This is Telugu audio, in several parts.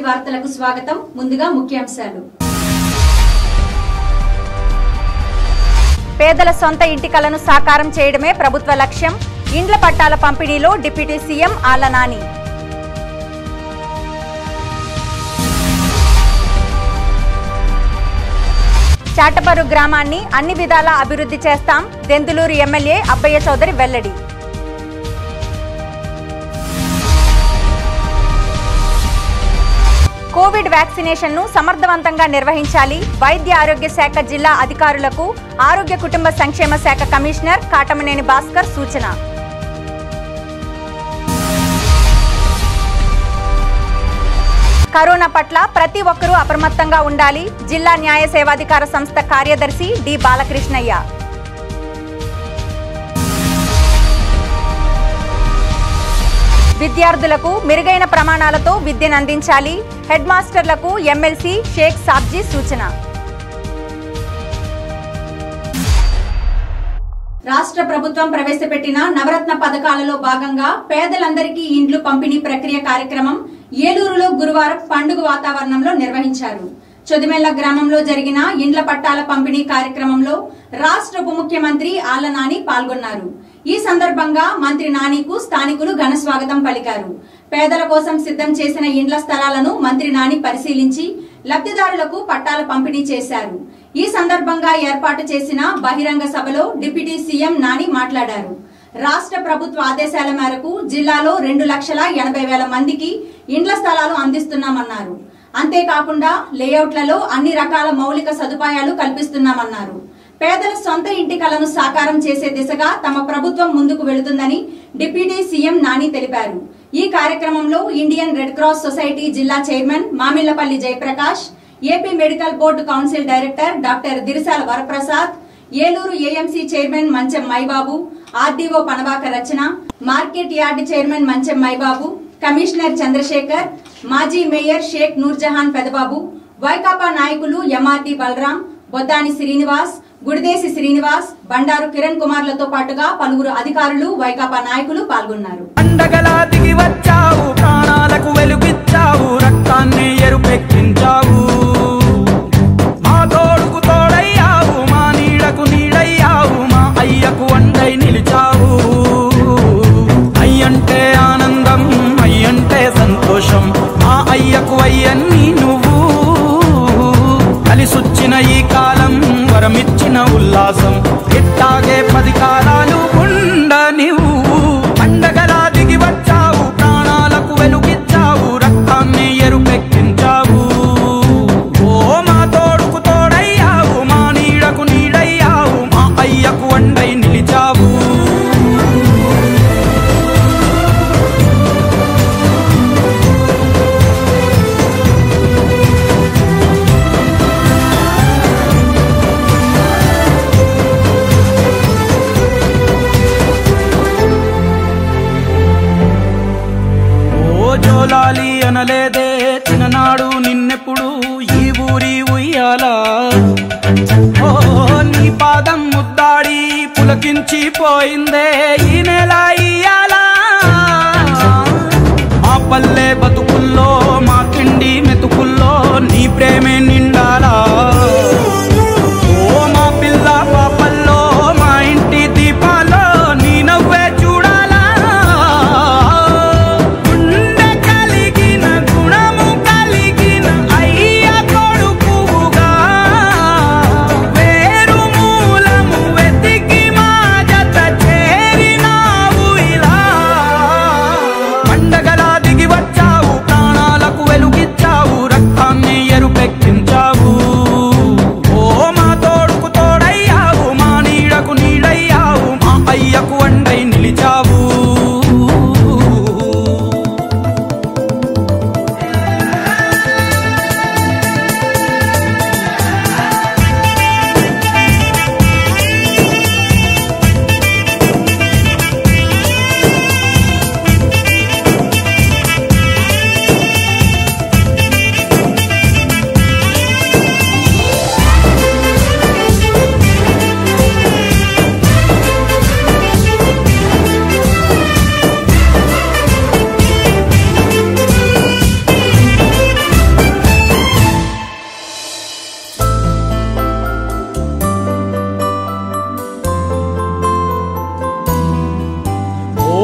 వార్తలకు స్వాగతం ముందుగా ముఖ్యాంశాలు పేదల సొంత ఇంటి కలను సాకారం చేయడమే ప్రభుత్వ లక్ష్యం ఇండ్ల పట్టాల పంపిణీలో డిప్యూటీ సీఎం ఆళ్ల నాని చాటపరు గ్రామాన్ని అన్ని విధాలా అభివృద్ధి చేస్తాం దెందులూరు ఎమ్మెల్యే అబ్బయ్య చౌదరి వెల్లడి కోవిడ్ వ్యాక్సినేషన్ ను సమర్థవంతంగా నిర్వహించాలి వైద్య ఆరోగ్య శాఖ జిల్లా అధికారులకు ఆరోగ్య కుటుంబ సంక్షేమ శాఖ కమిషనర్ కాటమనేని భాస్కర్ సూచన కరోనా పట్ల ప్రతి ఒక్కరూ అప్రమత్తంగా ఉండాలి జిల్లా న్యాయ సేవాధికార సంస్థ కార్యదర్శి డి బాలకృష్ణయ్య విద్యార్థులకు మెరుగైన ప్రమాణాలతో విద్యను అందించాలి హెడ్ మాస్టర్లకు ఎమ్మెల్సీ షేక్ సాబ్జీ సూచన రాష్ట్ర ప్రభుత్వం ప్రవేశపెట్టిన నవరత్న పథకాలలో భాగంగా పేదలందరికీ ఇండ్లు పంపిణీ ప్రక్రియ కార్యక్రమం ఏలూరులో గురువారం పండుగ వాతావరణంలో నిర్వహించారు చొదిమెల్ల గ్రామంలో జరిగిన ఇండ్ల పట్టాల పంపిణీ కార్యక్రమంలో రాష్ట్ర ఉప ముఖ్యమంత్రి ఆళ్ల నాని పాల్గొన్నారు ఈ సందర్భంగా మంత్రి నానికు స్థానికులు ఘన స్వాగతం పలికారు పేదల కోసం సిద్ధం చేసిన ఇండ్ల స్థలాలను మంత్రి నాని పరిశీలించి లబ్ధిదారులకు పట్టాల పంపిణీ చేశారు ఈ సందర్భంగా ఏర్పాటు చేసిన బహిరంగ సభలో డిప్యూటీ సీఎం నాని మాట్లాడారు రాష్ట్ర ప్రభుత్వ ఆదేశాల మేరకు జిల్లాలో రెండు లక్షల ఎనభై వేల మందికి ఇండ్ల స్థలాలు అందిస్తున్నామన్నారు అంతేకాకుండా లేఅవుట్లలో అన్ని రకాల మౌలిక సదుపాయాలు కల్పిస్తున్నామన్నారు పేదల సొంత ఇంటి కలను సాకారం చేసే దిశగా తమ ప్రభుత్వం ముందుకు వెళుతుందని డిప్యూటీ సీఎం నాని తెలిపారు ఈ కార్యక్రమంలో ఇండియన్ రెడ్ క్రాస్ సొసైటీ జిల్లా chairman Mamillapalli Jayaprakash AP medical board council director doctor Dirisala Varaprasad Eluru AMC chairman Manchem Maibabu RDO Panavaka Rachana market yard chairman Manchem Maibabu commissioner Chandrasekhar మాజీ మేయర్ షేక్ నూర్జహాన్ పెదబాబు వైకాపా నాయకులు ఎంఆర్డి బలరాం బొద్దాని శ్రీనివాస్ గుడిదేశి శ్రీనివాస్ బండారు కిరణ్ కుమార్లతో పాటుగా పలువురు అధికారులు వైకాపా నాయకులు పాల్గొన్నారు పండగలా దిగి వచ్చావు ప్రాణాలకు వెలుగిచ్చావు రక్తాన్ని ఎరుపెక్కించావు మా తోడుకు తోడయ్యావు మా నీడకు నీడయ్యావు మా అయ్యకు అండై నిలిచావు అయ్యంటే ఆనందం అయ్యంటే సంతోషం మా అయ్యకు అయ్యన్ని నువ్వు కలిసొచ్చిన ఈ కాలం వరమిచ్చిన ఉల్లాసం ఇట్టాగే పది కాలాలు ఉండ నువ్వు పండగలా దిగి వచ్చావు ప్రాణాలకు వెలుగిచ్చావు రక్తాన్ని ఎరుపెక్కించావు ఓ మా తోడుకు తోడయ్యావు మా నీడకు నీడయ్యావు మా అయ్యకు అండై నిలిచావు ఓ జోలాలి అనలేదే చిన్ననాడు నిన్నెప్పుడు ఈ ఊరి ఉయ్యాలా ఓ నీ పాదం ముద్దాడి పులకించి పోయిందే ఈ నెల ఇయ్యాలా మా పల్లె బతుకుల్లో మా తిండి మెతుకుల్లో నీ ప్రేమే నిండాలా ఓ మా పిల్ల పాపల్లో మా ఇంటి దీపాల్లో నీ నవ్వే చూడాలా గుండె కలిగిన గుణము కలిగిన అయ్య కొడుకుగా వేరు మూలము వెతికి మా జత చేరినావు ఇలా పండగలా దిగి వచ్చావు ప్రాణాలకు వెలుగిచ్చావు రక్తాన్ని ఎరుపెక్కించావు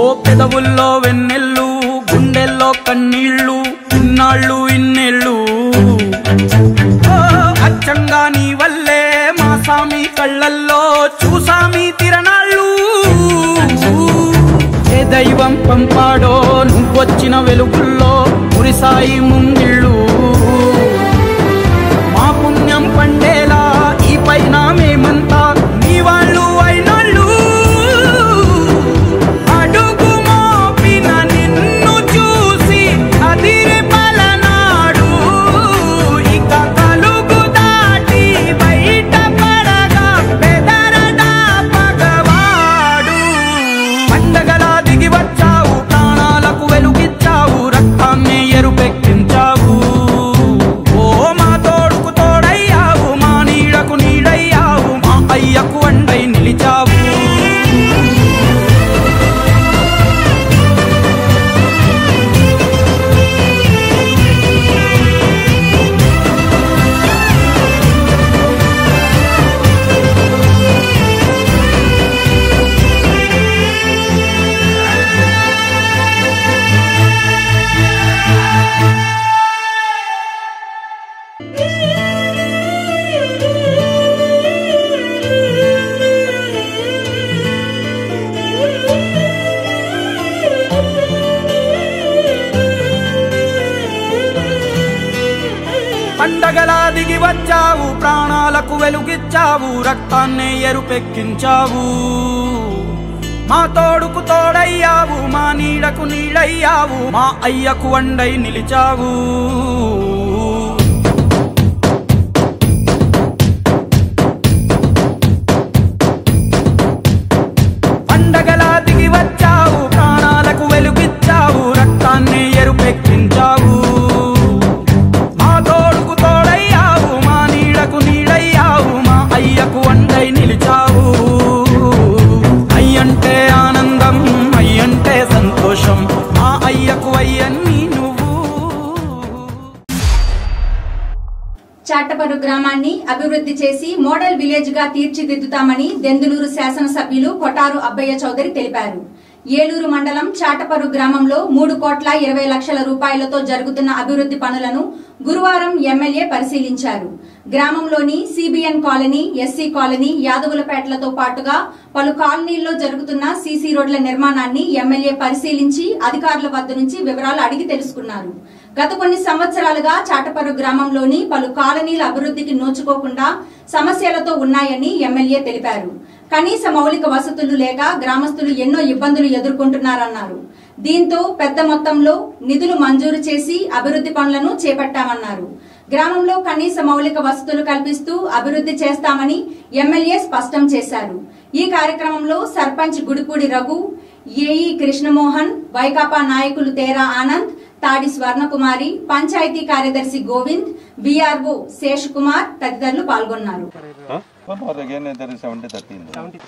పెదవుల్లో వెన్నెల్లు గుండెల్లో కన్నీళ్ళు ఇన్నాళ్ళు ఇన్నేళ్ళు ఓ, అచ్చంగా నీ వల్లే మా సామి కళ్ళల్లో చూసామి తిరణాళ్ళు ఏ దైవం పంపాడో నువ్వొచ్చిన వెలుగుల్లో మురిసాయి ముంగిళ్ళు మా పుణ్యం పండేలా ఈ పైన మేమంతా నీ వాళ్ళు అయినాళ్ళు అడుగు మోపిన నిన్ను చూసి అదిరి పలనాడు ఇక కలుగు దాటి బయట పడగా బెదరడా పగవాడు పండగలా దిగి వచ్చావు ప్రాణాలకు వెలుగిచ్చావు రక్తాన్ని ఎరుపెక్కించావు ఓ మా తోడుకు తోడయ్యావు మా నీడకు నీడయ్యావు మా అయ్యకు అండై నిలిచావు పండగలా దిగి వచ్చావు ప్రాణాలకు వెలుగిచ్చావు రక్తాన్ని ఎరుపెక్కించావు మా తోడుకు తోడయ్యావు మా నీడకు నీడయ్యావు మా అయ్యకు అండై నిలిచావు పండగలా దిగి వచ్చావు ప్రాణాలకు వెలుగిచ్చావు రక్తాన్ని ఎరుపెక్కించావు మా తోడుకు తోడయ్యావు మా నీడకు నీడయ్యావు మా అయ్యకు అండై నిలిచావు అయ్యంటే ఆనందం అయ్యంటే సంతోషం మా అయ్యకు అయ్యన్ని నువ్వు చాటపరు గ్రామాన్ని అభివృద్ధి చేసి మోడల్ విలేజ్ గా తీర్చిదిద్దుతామని దెందులూరు శాసనసభ్యులు కొటారు అబ్బయ్య చౌదరి తెలిపారు ఏలూరు మండలం చాటపరు గ్రామంలో మూడు కోట్ల ఇరవై లక్షల రూపాయలతో జరుగుతున్న అభివృద్ధి పనులను గురువారం ఎమ్మెల్యే పరిశీలించారు గ్రామంలోని సిబిఎన్ కాలనీ ఎస్సీ కాలనీ యాదవులపేటలతో పాటుగా పలు కాలనీల్లో జరుగుతున్న సీసీ రోడ్ల నిర్మాణాన్ని ఎమ్మెల్యే పరిశీలించి అధికారుల వద్ద నుంచి వివరాలు అడిగి తెలుసుకున్నారు గత కొన్ని సంవత్సరాలుగా చాటపర్రు గ్రామంలోని పలు కాలనీల అభివృద్ధికి నోచుకోకుండా సమస్యలతో ఉన్నాయని ఎమ్మెల్యే తెలిపారు కనీస మౌలిక వసతులు లేక గ్రామస్తులు ఎన్నో ఇబ్బందులు ఎదుర్కొంటున్నారన్నారు దీంతో పెద్ద మొత్తంలో నిధులు మంజూరు చేసి అభివృద్ధి పనులను చేపట్టామన్నారు గ్రామంలో కనీస మౌలిక వసతులు కల్పిస్తూ అభివృద్ధి చేస్తామని ఎమ్మెల్యే స్పష్టం చేశారు ఈ కార్యక్రమంలో సర్పంచ్ గుడిపూడి రఘు ఏఈ కృష్ణమోహన్ వైకాపా నాయకులు తేరా ఆనంద్ తాడి స్వర్ణకుమారి పంచాయతీ కార్యదర్శి గోవింద్ విఆర్ఓ శేష్ కుమార్ తదితరులు పాల్గొన్నారు One more again, there is seventy thirteen.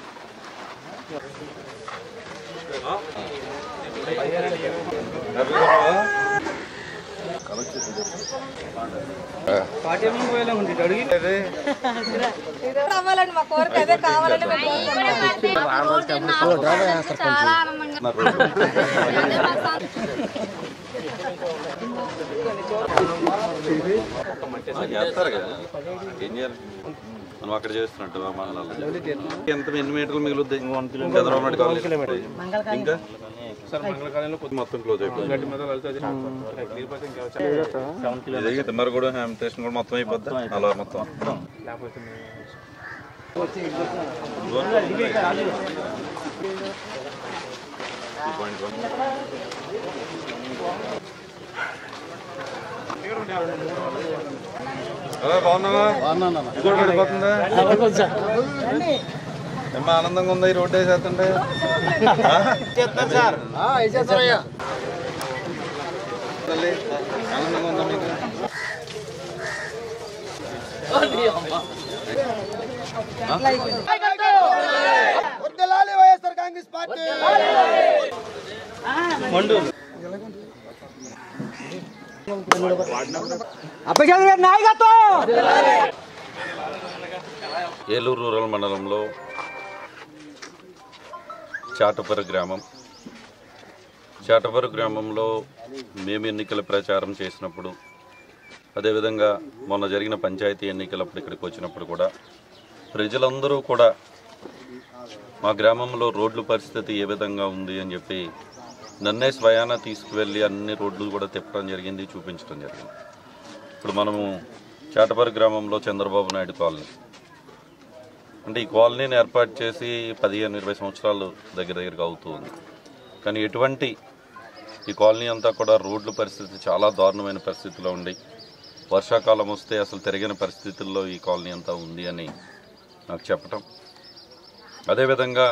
అవ్వాలని మా కోరిక అదే కావాలని మేము కోరుకుంటున్నాం. చాలా ఆనందంగా అదే మా సం- చేస్తారు కదా ఏం చేయాలి మనం అక్కడ చేస్తున్నట్టు ఆ మండలాల్లో ఎంత ఎన్ని మీటర్లు మిగులుద్ది చంద్రబాబు కాలేజ్ ఇంకా మొత్తం క్లోజ్ అయిపోయింది ఇది తిమ్మర కూడా హ్యామ్ స్టేషన్ కూడా మొత్తం అయిపోద్ది అలా మొత్తం పాయింట్ వన్ అదే బాగున్నావా ఇది కూడా పడిపోతుందా ఏమ్మా ఆనందంగా ఉందా ఈ రోడ్డు వేసేస్తుంటే తల్లి, ఆనందంగా ఉందా మీకు ఏలూరు రూరల్ మండలంలో చాటపర గ్రామం చాటపరు గ్రామంలో మేము ఎన్నికల ప్రచారం చేసినప్పుడు అదేవిధంగా మొన్న జరిగిన పంచాయతీ ఎన్నికలప్పుడు ఇక్కడికి వచ్చినప్పుడు కూడా ప్రజలందరూ కూడా మా గ్రామంలో రోడ్ల పరిస్థితి ఏ విధంగా ఉంది అని చెప్పి నన్నే స్వయాన తీసుకువెళ్ళి అన్ని రోడ్లు కూడా తిప్పడం జరిగింది చూపించడం జరిగింది ఇప్పుడు మనము చాటపరు గ్రామంలో చంద్రబాబు నాయుడు కాలనీ అంటే ఈ కాలనీని ఏర్పాటు చేసి పదిహేను ఇరవై సంవత్సరాలు దగ్గర దగ్గరగా అవుతూ ఉంది కానీ ఎటువంటి ఈ కాలనీ అంతా కూడా రోడ్ల పరిస్థితి చాలా దారుణమైన పరిస్థితిలో ఉండి వర్షాకాలం వస్తే అసలు తిరిగిన పరిస్థితుల్లో ఈ కాలనీ అంతా ఉంది అని నాకు చెప్పటం అదేవిధంగా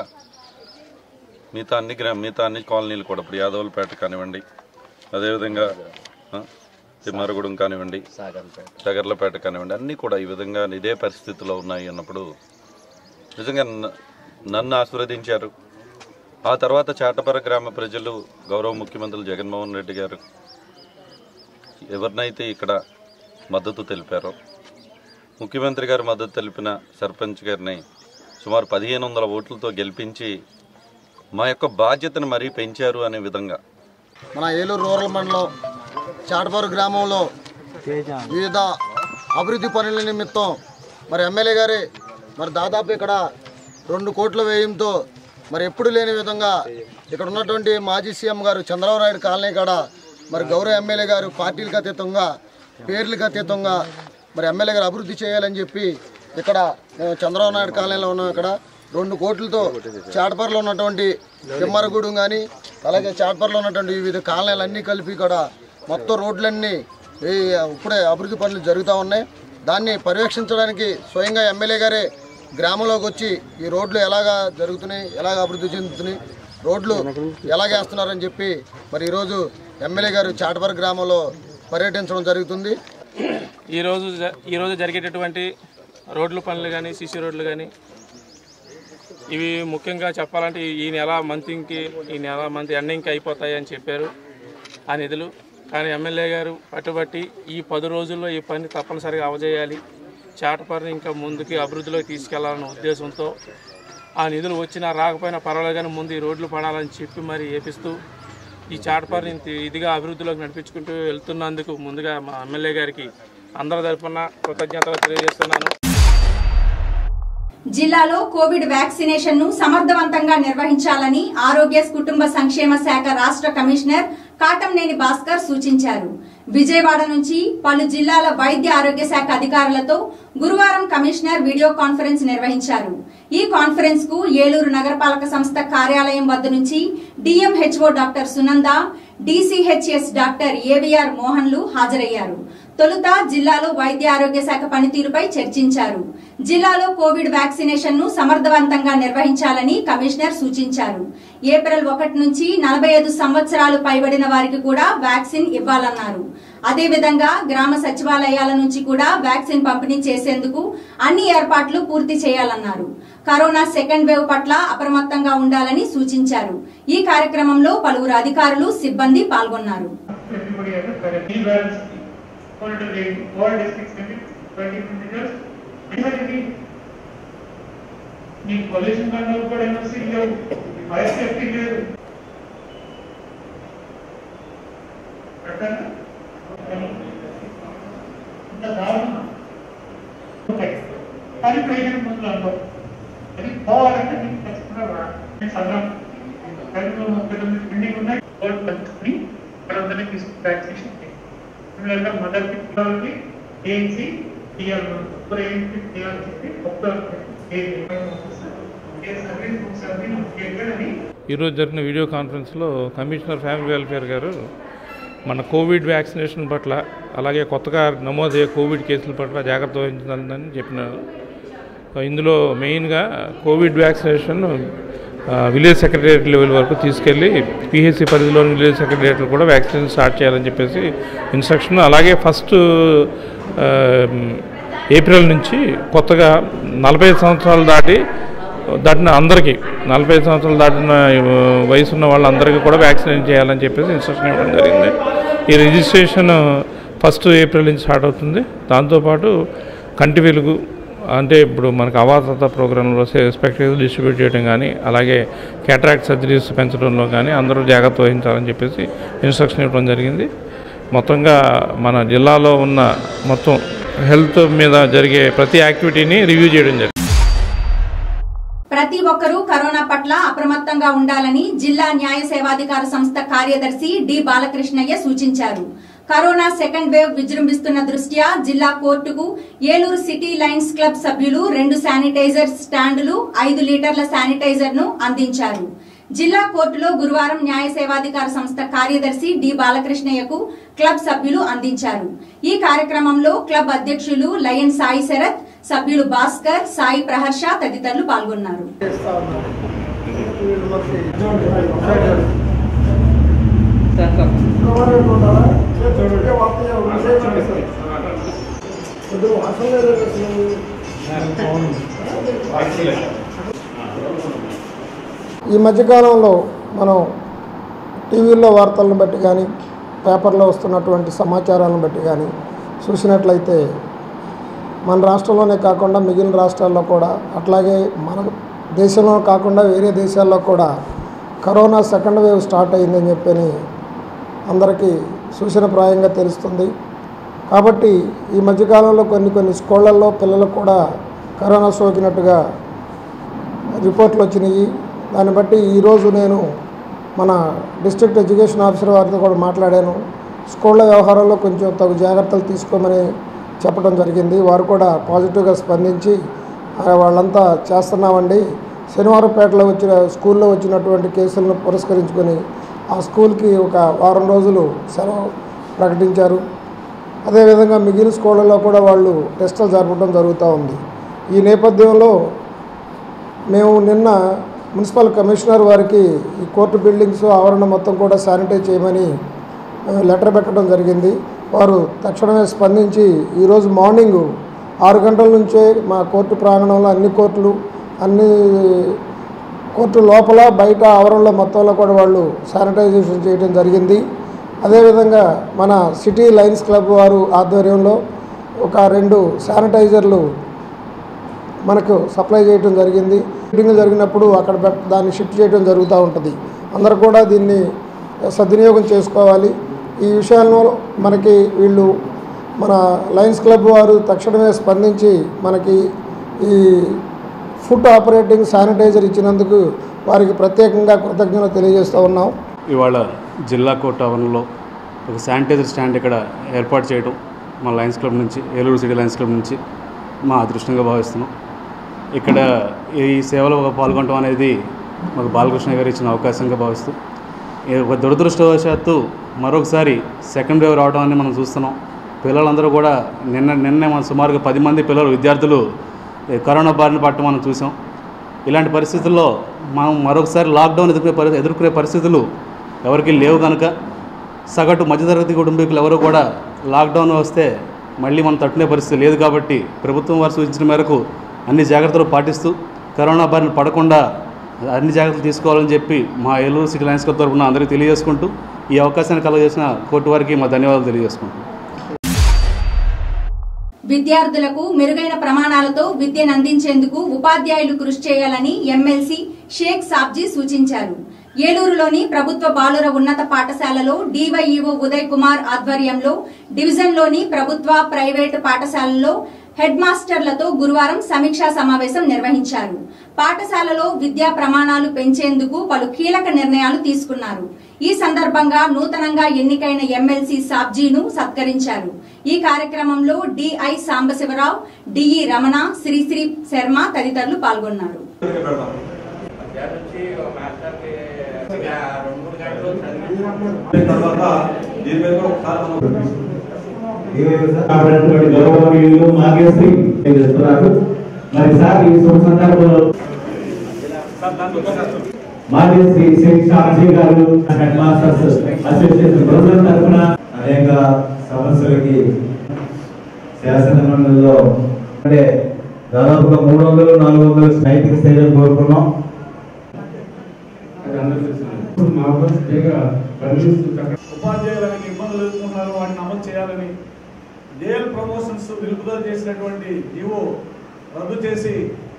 మిగతా అన్ని గ్రా మిగతా అన్ని కాలనీలు కూడా ఇప్పుడు యాదవులపేట కానివ్వండి అదేవిధంగా ఆ, తిమ్మారగూడెం కానివ్వండి సగర్లపేట కానివ్వండి అన్నీ కూడా ఈ విధంగా ఇదే పరిస్థితిలో ఉన్నాయి అన్నప్పుడు నిజంగా న- నన్ను ఆశీర్వదించారు ఆ తర్వాత చాటపర గ్రామ ప్రజలు గౌరవ ముఖ్యమంత్రులు జగన్మోహన్ రెడ్డి గారు ఎవరినైతే ఇక్కడ మద్దతు తెలిపారో ముఖ్యమంత్రి గారు మద్దతు తెలిపిన సర్పంచ్ గారిని సుమారు పదిహేను వందల ఓట్లతో గెలిపించి మా యొక్క బాధ్యతను మరీ పెంచారు అనే విధంగా మన ఏలూరు రూరల్ మండలం చాటపారు గ్రామంలో వివిధ అభివృద్ధి పనుల నిమిత్తం మరి ఎమ్మెల్యే గారి మరి దాదాపు ఇక్కడ రెండు కోట్ల వ్యయంతో మరి ఎప్పుడు లేని విధంగా ఇక్కడ ఉన్నటువంటి మాజీ సీఎం గారు చంద్రబాబు నాయుడు కాలనీ కాడ మరి గౌరవ ఎమ్మెల్యే గారు పార్టీలకు అతీతంగా పేర్లకు అతీతంగా మరి ఎమ్మెల్యే గారు అభివృద్ధి చేయాలని చెప్పి ఇక్కడ మేము చంద్రబాబు నాయుడు కాలనీలో ఉన్నాం ఇక్కడ రెండు కోట్లతో చాటపర్లో ఉన్నటువంటి తిమ్మరగూడెం కానీ అలాగే చాటపర్లో ఉన్నటువంటి వివిధ కాలనీలు అన్నీ కలిపి ఇక్కడ మొత్తం రోడ్లన్నీ ఈ ఇప్పుడే అభివృద్ధి పనులు జరుగుతూ ఉన్నాయి దాన్ని పర్యవేక్షించడానికి స్వయంగా ఎమ్మెల్యే గారే గ్రామంలోకి వచ్చి ఈ రోడ్లు ఎలాగా జరుగుతున్నాయి ఎలాగ అభివృద్ధి చెందుతున్నాయి రోడ్లు ఎలాగ వేస్తున్నారని చెప్పి మరి ఈరోజు ఎమ్మెల్యే గారు చాటపర్ గ్రామంలో పర్యటించడం జరుగుతుంది ఈరోజు జ- ఈరోజు జరిగేటటువంటి రోడ్ల పనులు కానీ సిసి రోడ్లు కానీ ఇవి ముఖ్యంగా చెప్పాలంటే ఈ నెల మంత్కి ఈ నెల మంత్ ఎండింగ్కి అయిపోతాయి అని చెప్పారు ఆ నిధులు కానీ ఎమ్మెల్యే గారు పట్టుబట్టి ఈ పది రోజుల్లో ఈ పని తప్పనిసరిగా అవజేయాలి చాటపరిని ఇంకా ముందుకి అభివృద్ధిలోకి తీసుకెళ్లాలన్న ఉద్దేశంతో ఆ నిధులు వచ్చినా రాకపోయినా పర్వాలేదు కానీ ముందు ఈ రోడ్లు పడాలని చెప్పి మరి ఏపిస్తూ ఈ చాటపరిని ఇంత ఇదిగా అభివృద్ధిలోకి నడిపించుకుంటూ వెళ్తున్నందుకు ముందుగా మా ఎమ్మెల్యే గారికి అందరి తరఫున కృతజ్ఞతలు తెలియజేస్తున్నాను జిల్లాలో కోవిడ్ వ్యాక్సినేషన్ ను సమర్థవంతంగా నిర్వహించాలని ఆరోగ్య కుటుంబ సంక్షేమ శాఖ రాష్ట్ర కమిషనర్ కాటంనేని భాస్కర్ సూచించారు విజయవాడ నుంచి పలు జిల్లాల వైద్య ఆరోగ్య శాఖ అధికారులతో గురువారం కమిషనర్ వీడియో కాన్ఫరెన్స్ నిర్వహించారు ఈ కాన్ఫరెన్స్ కు ఏలూరు నగరపాలక సంస్థ కార్యాలయం వద్ద నుంచి DMHO doctor Sunanda DCHS doctor AVR మోహన్లు హాజరయ్యారు తొలుత జిల్లాలో వైద్య ఆరోగ్య శాఖ పనితీరుపై చర్చించారు జిల్లాలో కోవిడ్ వ్యాక్సినేషన్ ను సమర్థవంతంగా నిర్వహించాలని కమిషనర్ సూచించారు ఏప్రిల్ ఒకటి నుంచి నలభై ఐదు సంవత్సరాలు పైబడిన వారికి కూడా వ్యాక్సిన్ ఇవ్వాలన్నారు అదేవిధంగా గ్రామ సచివాలయాల నుంచి కూడా వ్యాక్సిన్ పంపిణీ చేసేందుకు అన్ని ఏర్పాట్లు పూర్తి చేయాలన్నారు కరోనా సెకండ్ వేవ్ పట్ల అప్రమత్తంగా ఉండాలని సూచించారు ఈ కార్యక్రమంలో పలువురు అధికారులు సిబ్బంది పాల్గొన్నారు everybody has a correct. He was called to the all districts and twenty visitors. Definitely, నీ పొల్యూషన్ కంట్రోల్ కూడా ఎన్ఓసి లేవు ఫైర్ సేఫ్టీ లేదు కరెక్టేనా? ఇంత దారుణం ఓకే కానీ పేషెంట్ ముందు అనుకో అది పోవాలంటే నీకు ఖచ్చితంగా రా- నేను సదరం కడుపులో ముప్పై తొమ్మిది బిల్డింగ్ ఉన్నాయి కోర్టు పంచుకుని అందరినీ తీసుకుని వ్యాక్సినేషన్ సిమిలర్గా మదర్కి పిల్లలకి ఏఎన్సీ టీఆర్ ఒక్కరు ఏఎన్సీ టీఆర్ చెప్పి ఒక్కరు సర్వీస్ సర్వీస్ అని ఈరోజు జరిగిన వీడియో కాన్ఫరెన్స్లో కమిషనర్ ఫ్యామిలీ వెల్ఫేర్ గారు మన కోవిడ్ వ్యాక్సినేషన్ పట్ల అలాగే కొత్తగా నమోదయ్యే కోవిడ్ కేసుల పట్ల జాగ్రత్త వహించాలని చెప్పినారు ఇందులో మెయిన్గా Covid vaccination uh, village secretariat level వరకు తీసుకెళ్ళి పిహెచ్సి పరిధిలోని విలేజ్ సెక్రటరియట్లు కూడా వ్యాక్సినేషన్ స్టార్ట్ చేయాలని చెప్పేసి ఇన్స్ట్రక్షన్ అలాగే ఫస్ట్ ఆ, ఏప్రిల్ నుంచి కొత్తగా నలభై సంవత్సరాలు దాటి దాటిన అందరికీ నలభై సంవత్సరాలు దాటిన ఆ, వయసు ఉన్న వాళ్ళందరికీ కూడా వ్యాక్సినేషన్ చేయాలని చెప్పేసి ఇన్స్ట్రక్షన్ ఇవ్వడం జరిగింది ఈ రిజిస్ట్రేషన్ ఫస్ట్ ఏప్రిల్ నుంచి స్టార్ట్ అవుతుంది దాంతోపాటు కంటి వెలుగు అంటే ఇప్పుడు మనకు అవాసత ప్రోగ్రాంలో స్పెక్టర్స్ డిస్ట్రిబ్యూట్ చేయడం కానీ అలాగే క్యాటరాక్ట్ సర్జరీస్ పెంచడంలో కానీ అందరూ జాగ్రత్త వహించాలని చెప్పేసి ఇన్స్ట్రక్షన్ ఇవ్వడం జరిగింది మొత్తంగా మన జిల్లాలో ఉన్న మొత్తం హెల్త్ మీద జరిగే ప్రతి యాక్టివిటీని రివ్యూ చేయడం జరిగింది ప్రతి ఒక్కరూ కరోనా పట్ల అప్రమత్తంగా ఉండాలని జిల్లా న్యాయ సేవాధికార సంస్థ కార్యదర్శి డి బాలకృష్ణయ్య సూచించారు కరోనా సెకండ్ వేవ్ విజృంభిస్తున్న దృష్ట్యా జిల్లా కోర్టుకు ఏలూరు సిటీ లైన్స్ క్లబ్ సభ్యులు రెండు శానిటైజర్ స్టాండులు ఐదు లీటర్ల శానిటైజర్ ను అందించారు జిల్లా కోర్టులో గురువారం న్యాయ సేవాధికార సంస్థ కార్యదర్శి డి బాలకృష్ణయ్యకు క్లబ్ సభ్యులు అందించారు ఈ కార్యక్రమంలో క్లబ్ అధ్యక్షులు లయన్ సాయి శరత్ సభ్యులు భాస్కర్ సాయి ప్రహర్ష తదితరులు పాల్గొన్నారు ఈ మధ్యకాలంలో మనం టీవీల్లో వార్తలను బట్టి కానీ పేపర్లో వస్తున్నటువంటి సమాచారాలను బట్టి కానీ చూసినట్లయితే మన రాష్ట్రంలోనే కాకుండా మిగిలిన రాష్ట్రాల్లో కూడా అట్లాగే మన దేశంలో కాకుండా వేరే దేశాల్లో కూడా కరోనా సెకండ్ వేవ్ స్టార్ట్ అయిందని చెప్పని అందరికీ సూచనప్రాయంగా తెలుస్తుంది కాబట్టి ఈ మధ్యకాలంలో కొన్ని కొన్ని స్కూళ్ళల్లో పిల్లలకు కూడా కరోనా సోకినట్టుగా రిపోర్ట్లు వచ్చినాయి దాన్ని బట్టి ఈరోజు నేను మన డిస్ట్రిక్ట్ ఎడ్యుకేషన్ ఆఫీసర్ వారితో కూడా మాట్లాడాను స్కూళ్ళ వ్యవహారంలో కొంచెం తగు జాగ్రత్తలు తీసుకోమని చెప్పడం జరిగింది వారు కూడా పాజిటివ్గా స్పందించి "ఆ, వాళ్ళంతా చేస్తున్నామండి శనివారంపేటలో వచ్చిన స్కూల్లో వచ్చినటువంటి కేసులను పురస్కరించుకొని ఆ స్కూల్కి ఒక వారం రోజులు సెలవు ప్రకటించారు అదేవిధంగా మిగిలిన స్కూళ్ళలో కూడా వాళ్ళు టెస్టులు జరపడం జరుగుతూ ఉంది ఈ నేపథ్యంలో మేము నిన్న మున్సిపల్ కమిషనర్ వారికి ఈ కోర్టు బిల్డింగ్స్ ఆవరణ మొత్తం కూడా శానిటైజ్ చేయమని ఆ, లెటర్ పెట్టడం జరిగింది వారు తక్షణమే స్పందించి ఈరోజు మార్నింగ్ ఆరు గంటల నుంచే మా కోర్టు ప్రాంగణంలో అన్ని కోర్టులు అన్ని కోర్టు లోపల బయట ఆవరణలో మొత్తంలో కూడా వాళ్ళు శానిటైజేషన్ చేయడం జరిగింది అదేవిధంగా మన సిటీ లైన్స్ క్లబ్ వారు ఆధ్వర్యంలో ఒక రెండు శానిటైజర్లు మనకు సప్లై చేయడం జరిగింది మీటింగ్ జరిగినప్పుడు అక్కడ పెట్- దాన్ని షిఫ్ట్ చేయడం జరుగుతూ ఉంటుంది అందరూ కూడా దీన్ని సద్వినియోగం చేసుకోవాలి ఈ విషయాల్లో మనకి వీళ్ళు మన లయన్స్ క్లబ్ వారు తక్షణమే స్పందించి మనకి ఈ ఫుడ్ ఆపరేటింగ్ శానిటైజర్ ఇచ్చినందుకు వారికి ప్రత్యేకంగా కృతజ్ఞతలు తెలియజేస్తూ ఉన్నాం ఇవాళ జిల్లా కోర్టు ఆవరణలో ఒక శానిటైజర్ స్టాండ్ ఇక్కడ ఏర్పాటు చేయడం మా లయన్స్ క్లబ్ నుంచి ఏలూరు సిటీ లయన్స్ క్లబ్ నుంచి మా అదృష్టంగా భావిస్తున్నాం ఇక్కడ ఈ సేవలో పాల్గొనడం అనేది మాకు బాలకృష్ణ గారు ఇచ్చిన అవకాశంగా భావిస్తూ ఈ ఒక దురదృష్టవశాత్తు మరొకసారి సెకండ్ వేవ్ రావడం అని మనం చూస్తున్నాం పిల్లలందరూ కూడా నిన్న నిన్నే మనం సుమారుగా పది మంది పిల్లలు విద్యార్థులు ఈ కరోనా బారిన పట్టడం మనం చూసాం ఇలాంటి పరిస్థితుల్లో మనం మరొకసారి లాక్డౌన్ ఎదుర్కొనే పరి ఎదుర్కొనే పరిస్థితులు ఎవరికి లేవు కనుక సగటు మధ్యతరగతి కుటుంబీకులు ఎవరు కూడా లాక్డౌన్ వస్తే మళ్ళీ మనం తట్టుకునే పరిస్థితి లేదు కాబట్టి ప్రభుత్వం వారు సూచించిన మేరకు అన్ని జాగ్రత్తలు పాటిస్తూ కరోనా బారిన పడకుండా అన్ని జాగ్రత్తలు తీసుకోవాలని చెప్పి మా ఏలూరు సిటీ లయన్స్ క్లబ్ తరఫున అందరికీ తెలియజేసుకుంటూ ఈ అవకాశాన్ని కలగజేసిన కోర్టు వారికి మా ధన్యవాదాలు తెలియజేసుకుంటున్నాం విద్యార్థులకు మెరుగైన ప్రమాణాలతో విద్యను అందించేందుకు ఉపాధ్యాయులు కృషి చేయాలని ఎమ్మెల్సీ షేక్ సాబ్జీ సూచించారు ఏలూరులోని ప్రభుత్వ బాలుర ఉన్నత పాఠశాలలో డివైఈఓ ఉదయ్ కుమార్ ఆధ్వర్యంలో డివిజన్లోని ప్రభుత్వ ప్రైవేటు పాఠశాలల్లో హెడ్ మాస్టర్లతో గురువారం సమీక్షా సమావేశం నిర్వహించారు పాఠశాలలో విద్యా ప్రమాణాలు పెంచేందుకు పలు కీలక నిర్ణయాలు తీసుకున్నారు ఈ సందర్భంగా నూతనంగా ఎన్నికైన ఎమ్మెల్సీ సాబ్జీను సత్కరించారు ఈ కార్యక్రమంలో డిఐ సాంబశివరావు డిఈ రమణ శ్రీశ్రీ శర్మ తదితరులు పాల్గొన్నారు గౌరవనీయులు నాగేశ్వరి చేస్తున్నారు మరి సార్ ఈ శుభ సందర్భంలో మాజీ శ్రీ శ్రీ షాజీ గారు హెడ్ మాస్టర్స్ అసోసియేషన్ ప్రెసిడెంట్ తరఫున అనేక సమస్యలకి శాసన మండలిలో అంటే దాదాపుగా మూడు వందలు నాలుగు వందలు స్ట్రైకింగ్ చేయడం కోరుకున్నాం ఉపాధ్యాయులకు ఇబ్బందులు ఎదుర్కొన్నారు వాటిని అమలు చేయాలని జేఎల్ ప్రమోషన్స్ నిలుపుదల చేసినటువంటి ఈవో రద్దు చేసి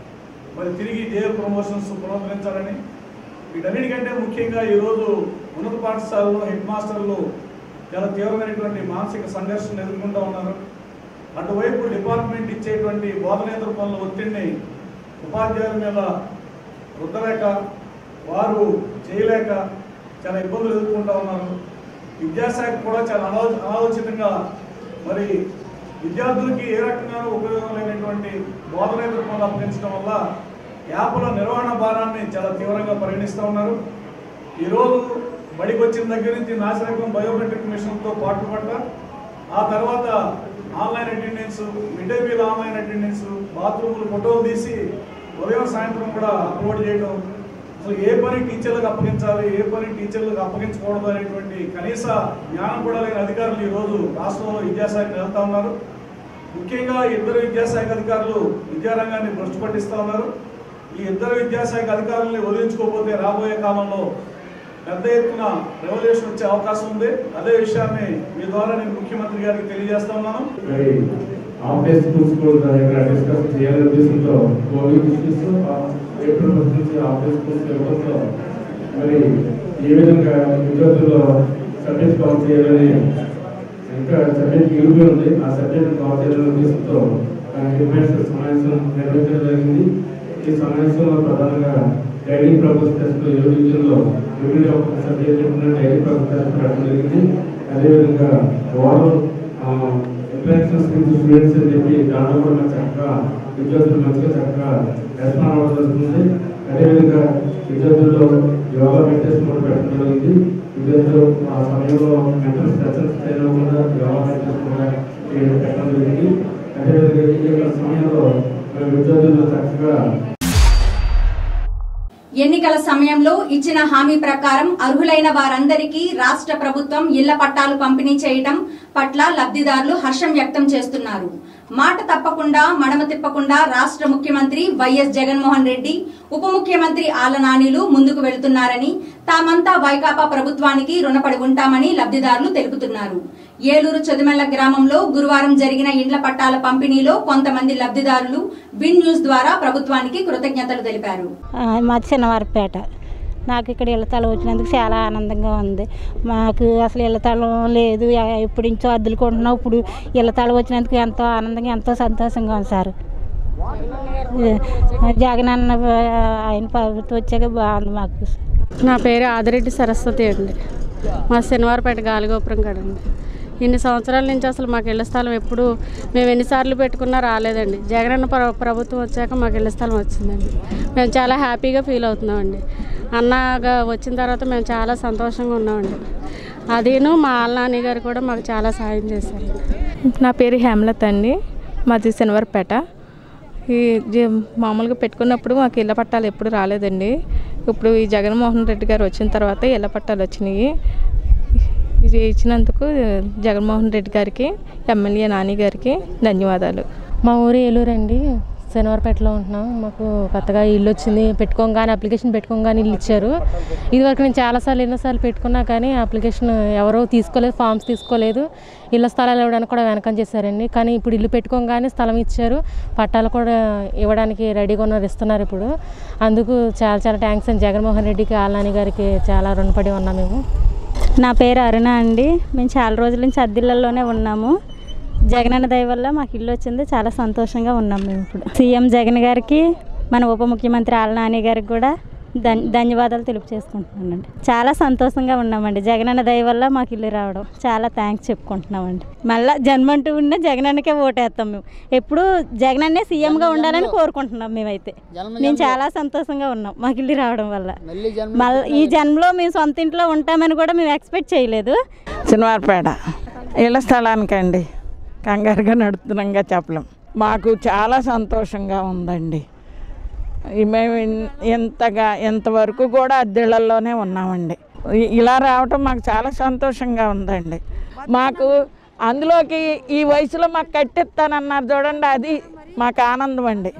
మరి తిరిగి జేఎల్ ప్రమోషన్స్ పునరుద్ధరించాలని వీటన్నిటికంటే ముఖ్యంగా ఈరోజు ఉన్నత పాఠశాలలో హెడ్ మాస్టర్లు చాలా తీవ్రమైనటువంటి మానసిక సంఘర్షణ ఎదుర్కొంటూ ఉన్నారు అటువైపు డిపార్ట్మెంట్ ఇచ్చేటువంటి బోధనేతర పనుల ఒత్తిడిని ఉపాధ్యాయుల మీద రుద్దలేక వారు చేయలేక చాలా ఇబ్బందులు ఎదుర్కొంటూ ఉన్నారు విద్యాశాఖ కూడా చాలా అనాలో అనాలోచితంగా మరి విద్యార్థులకి ఏ రకంగా ఉపయోగం లేనటువంటి బోధనేతర పనులు అప్పగించడం వల్ల యాప్ల నిర్వహణ భారాన్ని చాలా తీవ్రంగా పరిగణిస్తూ ఉన్నారు ఈరోజు బడికి వచ్చిన దగ్గర నుంచి నాశరకం బయోమెట్రిక్ మిషన్తో పాటుపడ్డ ఆ తర్వాత online attendance mid day meal online attendance బాత్రూములు ఫోటోలు తీసి ఉదయం సాయంత్రం కూడా అప్లోడ్ చేయడం అసలు ఏ పని టీచర్లకు అప్పగించాలి ఏ పని టీచర్లకు అప్పగించకూడదు అనేటువంటి కనీస జ్ఞానం కూడా లేని అధికారులు ఈరోజు రాష్ట్రంలో విద్యాశాఖ వెళ్తా ఉన్నారు ముఖ్యంగా ఇద్దరు విద్యాశాఖ అధికారులు విద్యారంగాన్ని భ్రష్టు పట్టిస్తూ ఉన్నారు ఈ ఇద్దరు విద్యాశాఖ అధికారుల్ని వదిలించుకోకపోతే రాబోయే కాలంలో పెద్ద ఎత్తున రెవల్యూషన్ వచ్చే అవకాశం ఉంది అదే విషయాన్ని మీ ద్వారా నేను ముఖ్యమంత్రి గారికి తెలియజేస్తా ఉన్నాను మరి హాఫ్ డే స్కూల్స్ కూడా ఇక్కడ డిస్కస్ చేయాలనే ఉద్దేశంతో కోవిడ్ ఇష్యూస్ ఏప్రిల్ ఫస్ట్ నుంచి హాఫ్ డే స్కూల్స్ వెళ్ళడంతో మరి ఏ విధంగా విద్యార్థుల్లో సబ్జెక్ట్ కవర్ చేయాలని ఇంకా సబ్జెక్ట్ మిగిలిపోయి ఉంది ఆ సబ్జెక్ట్ కవర్ చేయాలనే ఉద్దేశంతో డిమాండ్స్ సమావేశం నిర్వహించడం జరిగింది ఈ సమావేశంలో ప్రధానంగా డైలీ ప్రపోజ్ టెస్ట్ ఏ డివిజన్లో వివిధ సబ్జెక్ట్ డైలీ ప్రపోజ్ టెస్ట్ పెట్టడం జరిగింది అదేవిధంగా ఓవరాల్ ఇంటరాక్షన్ స్కిల్స్ స్టూడెంట్స్ అని చెప్పి దాంట్లో కూడా మంచి చక్కగా విద్యార్థులు మంచిగా చక్కగా రెస్పాండ్ అవ్వడం జరుగుతుంది అదేవిధంగా విద్యార్థుల్లో యోగా మెడిటేషన్ కూడా పెట్టడం జరిగింది విద్యార్థులు ఆ సమయంలో మెంటల్ సెషన్స్ చేయకుండా యోగా మెడిటేషన్ కూడా చేయడం పెట్టడం జరిగింది అదేవిధంగా ఈ యొక్క సమయంలో మేము విద్యార్థులు చక్కగా ఎన్నికల సమయంలో ఇచ్చిన హామీ ప్రకారం అర్హులైన వారందరికీ రాష్ట్ర ప్రభుత్వం ఇళ్ల పట్టాలు పంపిణీ చేయడం పట్ల లబ్ధిదారులు హర్షం వ్యక్తం చేస్తున్నారు మాట తప్పకుండా మడమ తిప్పకుండా రాష్ట్ర ముఖ్యమంత్రి వైఎస్ జగన్మోహన్ రెడ్డి ఉప ముఖ్యమంత్రి ఆళ్ల నానిలు ముందుకు వెళుతున్నారని తామంతా వైకాపా ప్రభుత్వానికి రుణపడి ఉంటామని లబ్ధిదారులు తెలుపుతున్నారు ఏలూరు చొదిమెళ్ల గ్రామంలో గురువారం జరిగిన ఇండ్ల పట్టాల పంపిణీలో కొంతమంది లబ్ధిదారులు విన్ న్యూస్ ద్వారా ప్రభుత్వానికి కృతజ్ఞతలు తెలిపారు ఆ, మాది శనివారపేట నాకు ఇక్కడ ఇళ్ళ స్థలం వచ్చినందుకు చాలా ఆనందంగా ఉంది మాకు అసలు ఇళ్ళ స్థలం లేదు ఎ- ఎప్పటి నుంచో అద్దెలు కొంటున్నాం ఇప్పుడు ఇళ్ళ స్థలం వచ్చినందుకు ఎంతో ఆనందంగా ఎంతో సంతోషంగా ఉంది సార్ ఏ, జగన్ అన్న ఆ, ఆయన ప్రభుత్వం వచ్చాక బాగుంది మాకు నా పేరు ఆదిరెడ్డి సరస్వతి అండి మా శనివారపేట గాలిగోపురం కదండి ఇన్ని సంవత్సరాల నుంచి అసలు మాకు ఇళ్ల స్థలం ఎప్పుడు మేము ఎన్నిసార్లు పెట్టుకున్నా రాలేదండి జగనన్న ప్ర- ప్రభుత్వం వచ్చాక మాకు ఇళ్ల స్థలం వచ్చిందండి మేము చాలా హ్యాపీగా ఫీల్ అవుతున్నామండి అన్నగా వచ్చిన తర్వాత మేము చాలా సంతోషంగా ఉన్నామండి అదీను మా ఆళ్ళ గారు కూడా మాకు చాలా సాయం చేశారు నా పేరు హేమలత అండి మాది శనివారపేట ఈ జ- మామూలుగా పెట్టుకున్నప్పుడు మాకు ఇళ్ళ పట్టాలు ఎప్పుడు రాలేదండి ఇప్పుడు ఈ జగన్మోహన్ రెడ్డి గారు వచ్చిన తర్వాత ఇళ్ళ పట్టాలు వచ్చినాయి ఇది ఇచ్చినందుకు జగన్మోహన్ రెడ్డి గారికి ఎమ్మెల్యే నాని గారికి ధన్యవాదాలు మా ఊరు ఏలూరు అండి శనివారపేటలో ఉంటున్నాం మాకు కొత్తగా ఇల్లు వచ్చింది పెట్టుకోగానే అప్లికేషన్ పెట్టుకోగానే ఇల్లు ఇచ్చారు ఇదివరకు నేను చాలాసార్లు ఎన్నోసార్లు పెట్టుకున్నా కానీ అప్లికేషన్ ఎవరో తీసుకోలేదు ఫామ్స్ తీసుకోలేదు ఇళ్ళ స్థలాలు ఇవ్వడానికి కూడా వెనకం చేశారండి కానీ ఇప్పుడు ఇల్లు పెట్టుకోగానే స్థలం ఇచ్చారు పట్టాలు కూడా ఇవ్వడానికి రెడీగా ఉన్నారు ఇస్తున్నారు ఇప్పుడు అందుకు చాలా చాలా థ్యాంక్స్ అండి జగన్మోహన్ రెడ్డికి ఆల్నాని గారికి చాలా రుణపడి ఉన్నాం మేము నా పేరు అరుణ అండి మేము చాలా రోజుల నుంచి అద్దెళ్ళలోనే ఉన్నాము జగనన్న దయ వల్ల మాకు ఇల్లు వచ్చింది చాలా సంతోషంగా ఉన్నాం మేము ఇప్పుడు సీఎం జగన్ గారికి మన ఉప ముఖ్యమంత్రి ఆళ్ళ నాని గారికి కూడా ధన్ ధన్యవాదాలు తెలుపు చేసుకుంటున్నానండి చాలా సంతోషంగా ఉన్నామండి జగనన్న దయ వల్ల మాకు ఇల్లు రావడం చాలా థ్యాంక్స్ చెప్పుకుంటున్నామండి మళ్ళీ జన్మంటూ ఉన్న జగనన్నకే ఓటేస్తాం మేము ఎప్పుడు జగనన్నే సీఎంగా ఉండాలని కోరుకుంటున్నాం మేమైతే మేము చాలా సంతోషంగా ఉన్నాం మాకు ఇల్లు రావడం వల్ల మళ్ళీ ఈ జన్మలో మేము సొంత ఇంట్లో ఉంటామని కూడా మేము ఎక్స్పెక్ట్ చేయలేదు శనివారపేట ఇళ్ల స్థలానికండి కంగారుగా నడుతున్నాంగా చెప్పలేం మాకు చాలా సంతోషంగా ఉందండి ఈ మేము ఇన్- ఎంతగా ఎంతవరకు కూడా అద్దెళ్ళల్లోనే ఉన్నామండి ఇ- ఇలా రావటం మాకు చాలా సంతోషంగా ఉందండి మాకు అందులోకి ఈ వయసులో మాకు కట్టిస్తానన్నారు చూడండి అది మాకు ఆనందం అండి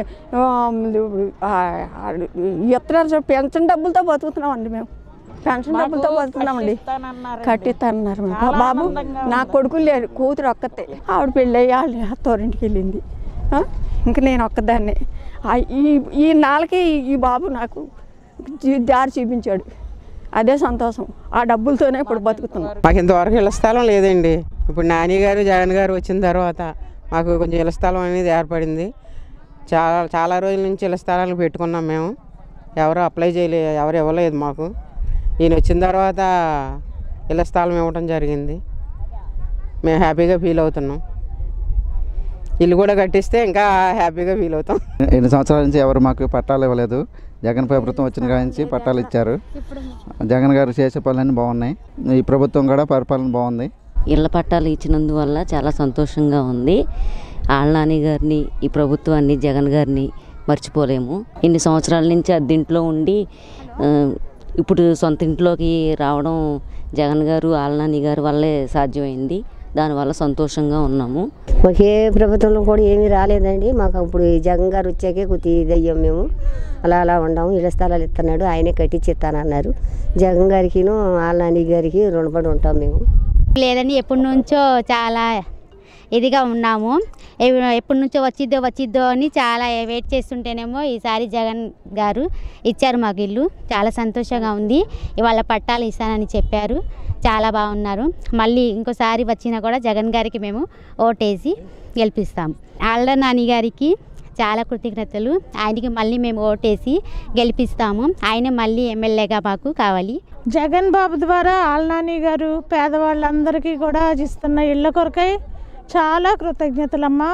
ఇస్తున్నారు పెన్షన్ డబ్బులతో బతుకుతున్నామండి మేము పెన్షన్ డబ్బులతో బతుకుతున్నామండి కట్టిస్తానన్నారు మేము. బాబు నా కొడుకులు లేరు కూతురు ఒక్కతే ఆవిడ పెళ్ళి అయ్యి వాళ్ళ అత్తవారింటికి వెళ్ళింది ఆ? ఇంక నేను ఒక్కదాన్ని ఆ ఈ ఈ నాళ్ళకి ఈ బాబు నాకు జీ- దారి చూపించాడు అదే సంతోషం ఆ డబ్బులతోనే ఇప్పుడు బతుకుతున్నాం మాకు ఇంతవరకు ఇళ్ల స్థలం లేదండి ఇప్పుడు నాని గారు జగన్ గారు వచ్చిన తర్వాత మాకు కొంచెం ఇళ్ల స్థలం అనేది ఏర్పడింది చాలా చాలా రోజుల నుంచి ఇళ్ల స్థలాలు పెట్టుకున్నాం మేము ఎవరు అప్లై చేయలే ఎవరు ఇవ్వలేదు మాకు ఈయన వచ్చిన తర్వాత ఇళ్ల స్థలం ఇవ్వడం జరిగింది మేము హ్యాపీగా ఫీల్ అవుతున్నాం ఇల్లు కూడా కట్టిస్తే ఇంకా హ్యాపీగా ఫీల్ అవుతాం ఎన్ని సంవత్సరాల నుంచి ఎవరు మాకు పట్టాలు ఇవ్వలేదు జగన్ ప్రభుత్వం వచ్చిన కాడి నుంచి పట్టాలు ఇచ్చారు జగన్ గారు చేసే పనులన్నీ బాగున్నాయి ఈ ప్రభుత్వం కూడా పరిపాలన బాగుంది ఇళ్ల పట్టాలు ఇచ్చినందువల్ల చాలా సంతోషంగా ఉంది ఆళ్ళనాని గారిని ఈ ప్రభుత్వాన్ని జగన్ గారిని మర్చిపోలేము ఇన్ని సంవత్సరాల నుంచి అద్దెంట్లో ఉండి ఆ, ఇప్పుడు సొంత ఇంట్లోకి రావడం జగన్ గారు ఆళ్ళనాని గారి వల్లే సాధ్యమైంది దానివల్ల సంతోషంగా ఉన్నాము మాకు ఏ ప్రభుత్వంలో కూడా ఏమీ రాలేదండి మాకు ఇప్పుడు ఈ జగన్ గారు వచ్చాకే కొద్ది ఇదయ్యాం మేము అలా అలా ఉండాము ఇళ్ల స్థలాలు ఇస్తున్నాడు ఆయనే కట్టించి ఇస్తానన్నారు జగన్ గారికిను వాళ్ళ నాని గారికి రుణపడి ఉంటాం మేము లేదని ఎప్పటి నుంచో చాలా ఇదిగా ఉన్నాము ఎవ్- ఎప్పటి నుంచో వచ్చిద్దో వచ్చిద్దో అని చాలా వెయిట్ చేస్తుంటేనేమో ఈసారి జగన్ గారు ఇచ్చారు మాకు ఇల్లు చాలా సంతోషంగా ఉంది ఇవాళ పట్టాలు ఇస్తానని చెప్పారు చాలా బాగున్నారు మళ్ళీ ఇంకోసారి వచ్చినా కూడా జగన్ గారికి మేము ఓటేసి గెలిపిస్తాం ఆళ్ళ నాని గారికి చాలా కృతజ్ఞతలు ఆయనకి మళ్ళీ మేము ఓటేసి గెలిపిస్తాము ఆయన మళ్ళీ ఎమ్మెల్యేగా మాకు కావాలి జగన్ బాబు ద్వారా ఆల్నాని గారు పేదవాళ్ళందరికీ కూడా ఇస్తున్న ఇళ్ళ కొరకై చాలా కృతజ్ఞతలమ్మా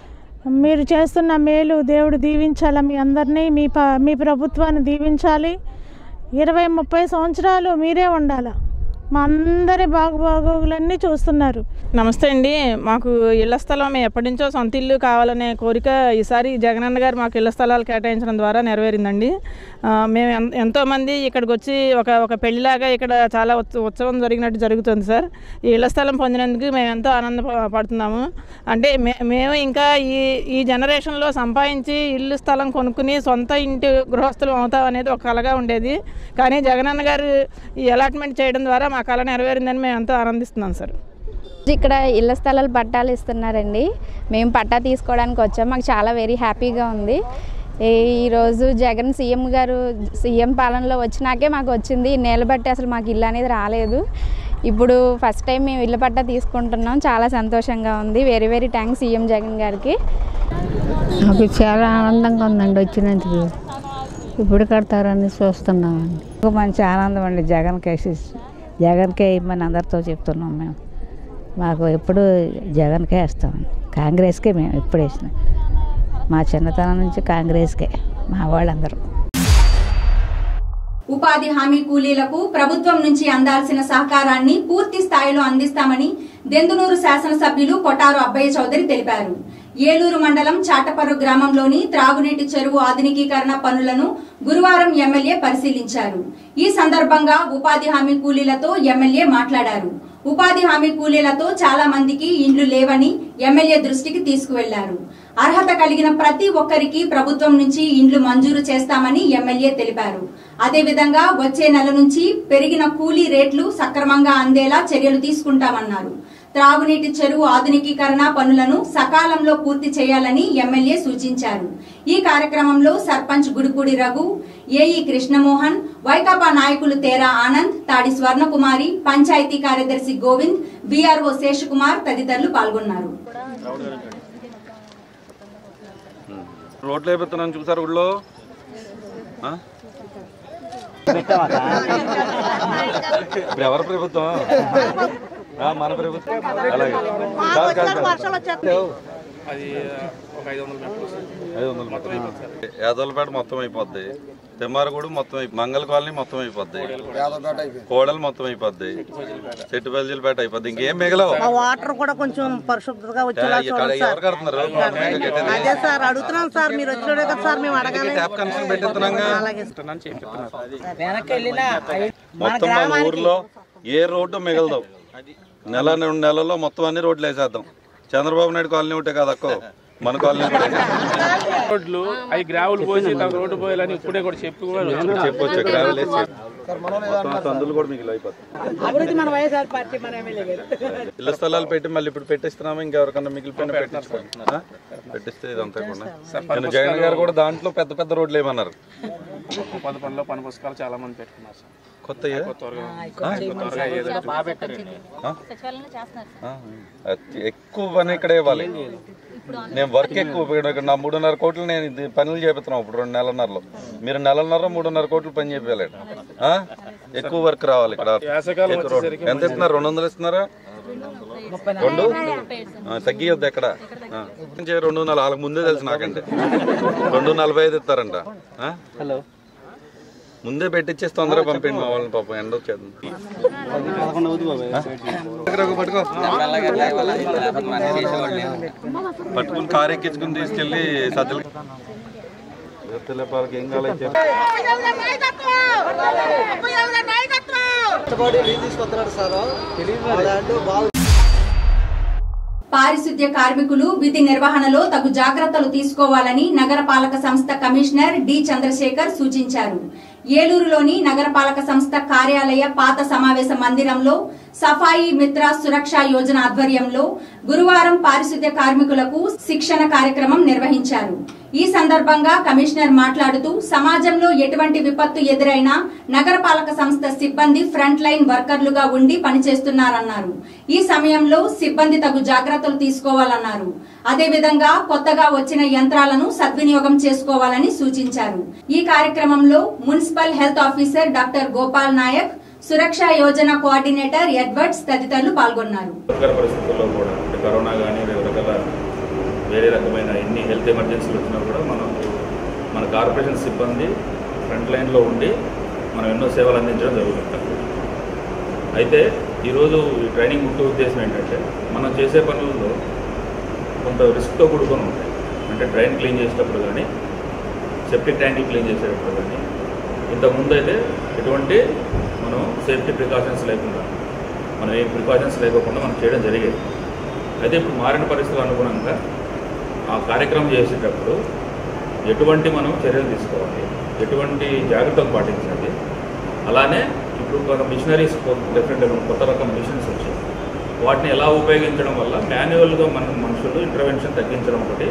మీరు చేస్తున్న మేలు దేవుడు దీవించాలి మీ అందరినీ మీ ప మీ ప్రభుత్వాన్ని దీవించాలి ఇరవై ముప్పై సంవత్సరాలు మీరే ఉండాలి మా అందరి బాగుబాగోగులన్నీ చూస్తున్నారు నమస్తే అండి మాకు ఇళ్ల స్థలం మేము ఎప్పటి నుంచో సొంత ఇల్లు కావాలనే కోరిక ఈసారి జగనన్న గారు మాకు ఇళ్ల స్థలాలు కేటాయించడం ద్వారా నెరవేరిందండి ఆ, మేము ఎన్- ఎంతోమంది ఇక్కడికి వచ్చి ఒక ఒక పెళ్లిలాగా ఇక్కడ చాలా ఉత్స- ఉత్సవం జరిగినట్టు జరుగుతుంది సార్ ఈ ఇళ్ల స్థలం పొందినందుకు మేము ఎంతో ఆనందపడుతున్నాము అంటే మే మేము ఇంకా ఈ ఈ జనరేషన్లో సంపాదించి ఇల్లు స్థలం కొనుక్కుని సొంత ఇంటి గృహస్థులు అవుతాం అనేది ఒక కలగా ఉండేది కానీ జగనన్న గారు ఈ అలాట్మెంట్ చేయడం ద్వారా మా కళ నెరవేరిందని మేము ఎంతో ఆనందిస్తున్నాం సార్ ఇక్కడ ఇళ్ల స్థలాలు పట్టాలు ఇస్తున్నారండి మేము పట్టా తీసుకోవడానికి వచ్చాం మాకు చాలా వెరీ హ్యాపీగా ఉంది ఈ- ఈరోజు జగన్ సీఎం గారు సీఎం పాలనలో వచ్చినాకే మాకు వచ్చింది నేల బట్టి అసలు మాకు ఇల్లు అనేది రాలేదు ఇప్పుడు ఫస్ట్ టైం మేము ఇళ్ళ పట్టా తీసుకుంటున్నాం చాలా సంతోషంగా ఉంది very very thanks CM Jagan గారికి నాకు చాలా ఆనందంగా ఉందండి వచ్చినందుకు ఇప్పుడు కడతారని చూస్తున్నామండి ఒక మంచి ఆనందం అండి జగన్ కేసి జగన్కే ఇమ్మని అందరితో చెప్తున్నాం మేము మాకు ఎప్పుడు జగన్కే వేస్తామండి కాంగ్రెస్కే మేము ఎప్పుడు వేసినాం మా చిన్నతనం నుంచి కాంగ్రెస్కే మా వాళ్ళందరూ ఉపాధి హామీ కూలీలకు ప్రభుత్వం నుంచి అందాల్సిన సహకారాన్ని పూర్తి స్థాయిలో అందిస్తామని దెందునూరు శాసనసభ్యులు కొటారు అబ్బయ్య చౌదరి తెలిపారు ఏలూరు మండలం చాటపర్రు గ్రామంలోని త్రాగునీటి చెరువు ఆధునికీకరణ పనులను గురువారం ఎమ్మెల్యే పరిశీలించారు ఈ సందర్భంగా ఉపాధి హామీ కూలీలతో ఎమ్మెల్యే మాట్లాడారు ఉపాధి హామీ కూలీలతో చాలా మందికి ఇండ్లు లేవని ఎమ్మెల్యే దృష్టికి తీసుకువెళ్లారు అర్హత కలిగిన ప్రతి ఒక్కరికి ప్రభుత్వం నుంచి ఇండ్లు మంజూరు చేస్తామని ఎమ్మెల్యే తెలిపారు అదేవిధంగా వచ్చే నెల నుంచి పెరిగిన కూలీ రేట్లు సక్రమంగా అందేలా చర్యలు తీసుకుంటామన్నారు త్రాగునీటి చెరువు ఆధునికీకరణ పనులను సకాలంలో పూర్తి చేయాలని ఎమ్మెల్యే సూచించారు ఈ కార్యక్రమంలో సర్పంచ్ గుడిపూడి రఘు ఏఈ కృష్ణమోహన్ వైకాపా నాయకులు తేరా ఆనంద్ తాడి స్వర్ణకుమారి పంచాయతీ కార్యదర్శి గోవింద్ బీఆర్ఓ శేషకుమార్ తదితరులు పాల్గొన్నారు రోడ్లు వేపిస్తున్నాను చూసారు ఊళ్ళో ఆ? ఇప్పుడు ఎవరి ప్రభుత్వం ఆ, మన ప్రభుత్వం అలాగే కాదు, కాదు, కాదు. అది ఒక ఐదు వందల మీటర్లు వస్తుంది. ఐదు వందల మీటర్లు. యాదవలపేట మొత్తం అయిపోద్ది తిమ్మారగూడు మొత్తం అయిపో మంగళ కాలనీ మొత్తం అయిపోద్ది కోడలు మొత్తం అయిపోద్ది చెట్టుపల్లిపేట అయిపోద్ది ఇంకేం మిగలవు ఆ వాటర్ కూడా కొంచెం పరిశుభ్రతగా వచ్చేలా ఇక్కడ చూడండి సార్ ఎవరు కడుతున్నారు అదే సార్ అడుగుతున్నాం సార్ మీరు వచ్చినాడే కదా సార్ మేము అడగాలి ట్యాప్ కనెక్షన్ పెట్టిస్తున్నాగా అలాగే వెనక్కి వెళ్ళినా మొత్తం మన ఊర్లో ఏ రోడ్డు మిగలదు నెల రెండు నెలల్లో మొత్తం అన్ని రోడ్లు వేసేద్దాం చంద్రబాబు నాయుడు కాలనీ ఒకటే కాదు అక్కో మన కాలనీ కూడా రోడ్లు అవి గ్రావులు పోసి తర్వాత రోడ్డు పోయాలని ఇప్పుడే కూడా చెప్పి కూడా చెప్పొచ్చు గ్రావెల్ వేసి మొత్తం సందులు కూడా మీకు అయిపోతాయి అభివృద్ధి మన వైఎస్ఆర్ పార్టీ మన ఎమ్మెల్యే గారు ఇళ్ల స్థలాలు పెట్టి మళ్ళీ ఇప్పుడు పెట్టిస్తున్నాము ఇంకెవరికన్నా మిగిలిపోయిన పెట్టించుకోండి ఆ? పెట్టిస్తే ఇదంతా కూడా నేను జగన్ గారు కూడా దాంట్లో పెద్ద పెద్ద రోడ్లు ఏమన్నారు పది పనిలో పని పుస్తకాలు చాలా మంది పెట్టుకున్నారు సార్ కొత్త త్వరగా త్వరగా ఏదో ఎక్కువ పని ఇక్కడే ఇవ్వాలి నేను వర్క్ ఎక్కువ ఇక్కడ ఇక్కడ నా మూడున్నర కోట్లు నేను ఇది పనులు చేపిస్తున్నాం ఇప్పుడు రెండు నెలన్నరలో మీరు నెలన్నర మూడున్నర కోట్లు పని చేయాలి ఎక్కువ వర్క్ రావాలి ఇక్కడ వేసవికాలం ఎక్కువ రోడ్డు. వచ్చేసరికి ఎంత ఇస్తున్నారు రెండు వందలు ఇస్తున్నారా రెండు ఆ, తగ్గియొద్దు ఎక్కడ ఆ. నుంచి రెండు వందలు వాళ్ళకి ముందే తెలుసు నాకంటే రెండు నలభై ఐదు ఇస్తారంట హలో ముందే పెట్టించేసి తొందరగా పంపిండి మా వాళ్ళని పాపం ఎండ వచ్చేది పట్టుకో పట్టుకుని కారు ఎక్కించుకుని తీసుకెళ్ళి సజ్జలు తెల్లపాలకి ఏం కావాలి పారిశుద్ధ్య కార్మికులు విధి నిర్వహణలో తగు జాగ్రత్తలు తీసుకోవాలని నగరపాలక సంస్థ కమిషనర్ డి చంద్రశేఖర్ సూచించారు ఏలూరులోని నగరపాలక సంస్థ కార్యాలయ పాత సమావేశ మందిరంలో సఫాయి మిత్ర సురక్ష యోజన ఆధ్వర్యంలో గురువారం పారిశుద్ధ్య కార్మికులకు శిక్షణ కార్యక్రమం నిర్వహించారు ఈ సందర్భంగా కమిషనర్ మాట్లాడుతూ సమాజంలో ఎటువంటి విపత్తు ఎదురైనా నగరపాలక సంస్థ సిబ్బంది ఫ్రంట్ లైన్ వర్కర్లుగా ఉండి పనిచేస్తున్నారన్నారు ఈ సమయంలో సిబ్బంది తగు జాగ్రత్తలు తీసుకోవాలన్నారు అదేవిధంగా కొత్తగా వచ్చిన యంత్రాలను సద్వినియోగం చేసుకోవాలని సూచించారు ఈ కార్యక్రమంలో municipal health officer doctor Gopal Nayak Suraksha Yojana coordinator Edwards తదితరులు పాల్గొన్నారు విపత్కర పరిస్థితుల్లో కూడా అంటే కరోనా కానీ రకరకాల వేరే రకమైన ఎన్ని హెల్త్ ఎమర్జెన్సీలు వచ్చినా కూడా మనం మన కార్పొరేషన్ సిబ్బంది ఫ్రంట్ లైన్లో ఉండి మనం ఎన్నో సేవలు అందించడం జరుగుతుంది అయితే ఈరోజు ఈ ట్రైనింగ్ ముఖ్య ఉద్దేశం ఏంటంటే మనం చేసే పనుల్లో కొంత రిస్క్తో కూడుకొని ఉంటాయి అంటే డ్రైన్ క్లీన్ చేసేటప్పుడు కానీ సెప్టిక్ ట్యాంకులు క్లీన్ చేసేటప్పుడు కానీ ఇంతకుముందు అయితే ఎటువంటి మనం సేఫ్టీ ప్రికాషన్స్ లేకుండా మనం ఏ ప్రికాషన్స్ లేకోకుండా మనం చేయడం జరిగేది అయితే ఇప్పుడు మారిన పరిస్థితులు అనుగుణంగా ఆ కార్యక్రమం చేసేటప్పుడు ఎటువంటి మనం చర్యలు తీసుకోవాలి ఎటువంటి జాగ్రత్తలు పాటించాలి అలానే ఇప్పుడు కొంత మిషనరీస్ డిఫరెంట్ కొత్త రకం మిషన్స్ వచ్చాయి వాటిని ఎలా ఉపయోగించడం వల్ల మాన్యువల్గా మన మనుషులు ఇంటర్వెన్షన్ తగ్గించడం ఒకటి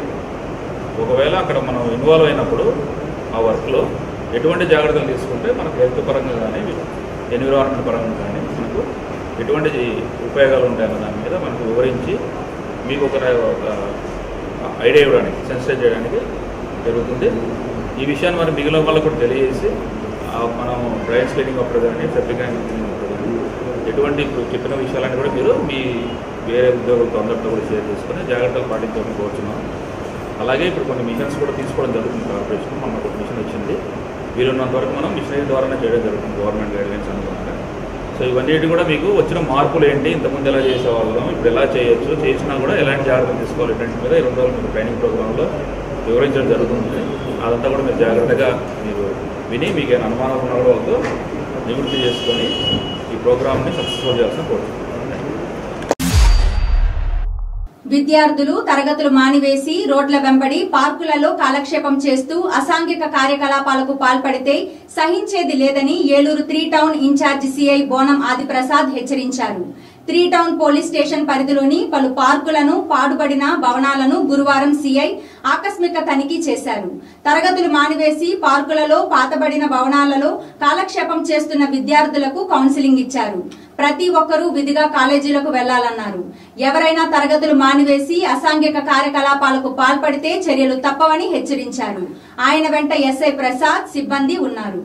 ఒకవేళ అక్కడ మనం ఇన్వాల్వ్ అయినప్పుడు ఆ వర్క్లో ఎటువంటి జాగ్రత్తలు తీసుకుంటే మనకు హెల్త్ పరంగా కానీ ఎన్విరాన్మెంట్ పరంగా కానీ మనకు ఎటువంటి ఉపయోగాలు ఉంటాయన్న దాని మీద మనకు వివరించి మీకు ఒక ఒక ఐడియా ఇవ్వడానికి సెన్సిటైజ్ చేయడానికి జరుగుతుంది ఈ విషయాన్ని మరి మిగిలిన వాళ్ళకు కూడా తెలియజేసి ఆ మనం డ్రైన్ క్లీనింగ్ అప్పుడు కానీ సెప్టిక్ ట్యాంక్ క్లీనింగ్ అప్పుడు కానీ ఎటువంటి ఇప్పుడు చెప్పిన విషయాలన్నీ కూడా మీరు మీ వేరే ఉద్యోగులతో అందరితో కూడా షేర్ చేసుకుని జాగ్రత్తలు పాటించాలని కోరుతున్నాం అలాగే ఇప్పుడు కొన్ని మిషన్స్ కూడా తీసుకోవడం జరుగుతుంది కార్పొరేషన్ మన ఒక మిషన్ వచ్చింది వీలున్నంత వరకు మనం మిషనరీ ద్వారానే చేయడం జరుగుతుంది గవర్నమెంట్ గైడ్లైన్స్ అనుకున్నాక సో ఇవన్నీ కూడా మీకు వచ్చిన మార్పులు ఏంటి ఇంతకుముందు ఎలా చేసేవాళ్ళం ఇప్పుడు ఎలా చేయొచ్చు చేసినా కూడా ఎలాంటి జాగ్రత్తలు తీసుకోవాలి ఇలాంటి మీద ఈ రెండు రోజులు మీకు ట్రైనింగ్ ప్రోగ్రాంలో వివరించడం జరుగుతుంది అదంతా కూడా మీరు జాగ్రత్తగా మీరు విని మీకు ఏమైనా అనుమానాలు ఉన్నా కూడా వాళ్ళతో నివృత్తి చేసుకొని ఈ ప్రోగ్రామ్ని సక్సెస్ఫుల్ చేయాల్సిన కోరుతున్నాను విద్యార్థులు తరగతులు మానివేసి రోడ్ల వెంబడి పార్కులలో కాలక్షేపం చేస్తూ అసాంఘిక కార్యకలాపాలకు పాల్పడితే సహించేది లేదని Eluru three town incharge CI Bonam Adiprasad హెచ్చరించారు త్రీ టౌన్ పోలీస్ స్టేషన్ పరిధిలోని పలు పార్కులను పాడుబడిన భవనాలను గురువారం సీఐ ఆకస్మిక తనిఖీ చేశారు తరగతులు మానివేసి పార్కులలో పాతబడిన భవనాలలో కాలక్షేపం చేస్తున్న విద్యార్థులకు కౌన్సిలింగ్ ఇచ్చారు ప్రతి ఒక్కరూ విధిగా కాలేజీలకు వెళ్లాలన్నారు ఎవరైనా తరగతులు మానివేసి అసాంఘిక కార్యకలాపాలకు పాల్పడితే చర్యలు తప్పవని హెచ్చరించారు ఆయన వెంట ఎస్ఐ ప్రసాద్ సిబ్బంది ఉన్నారు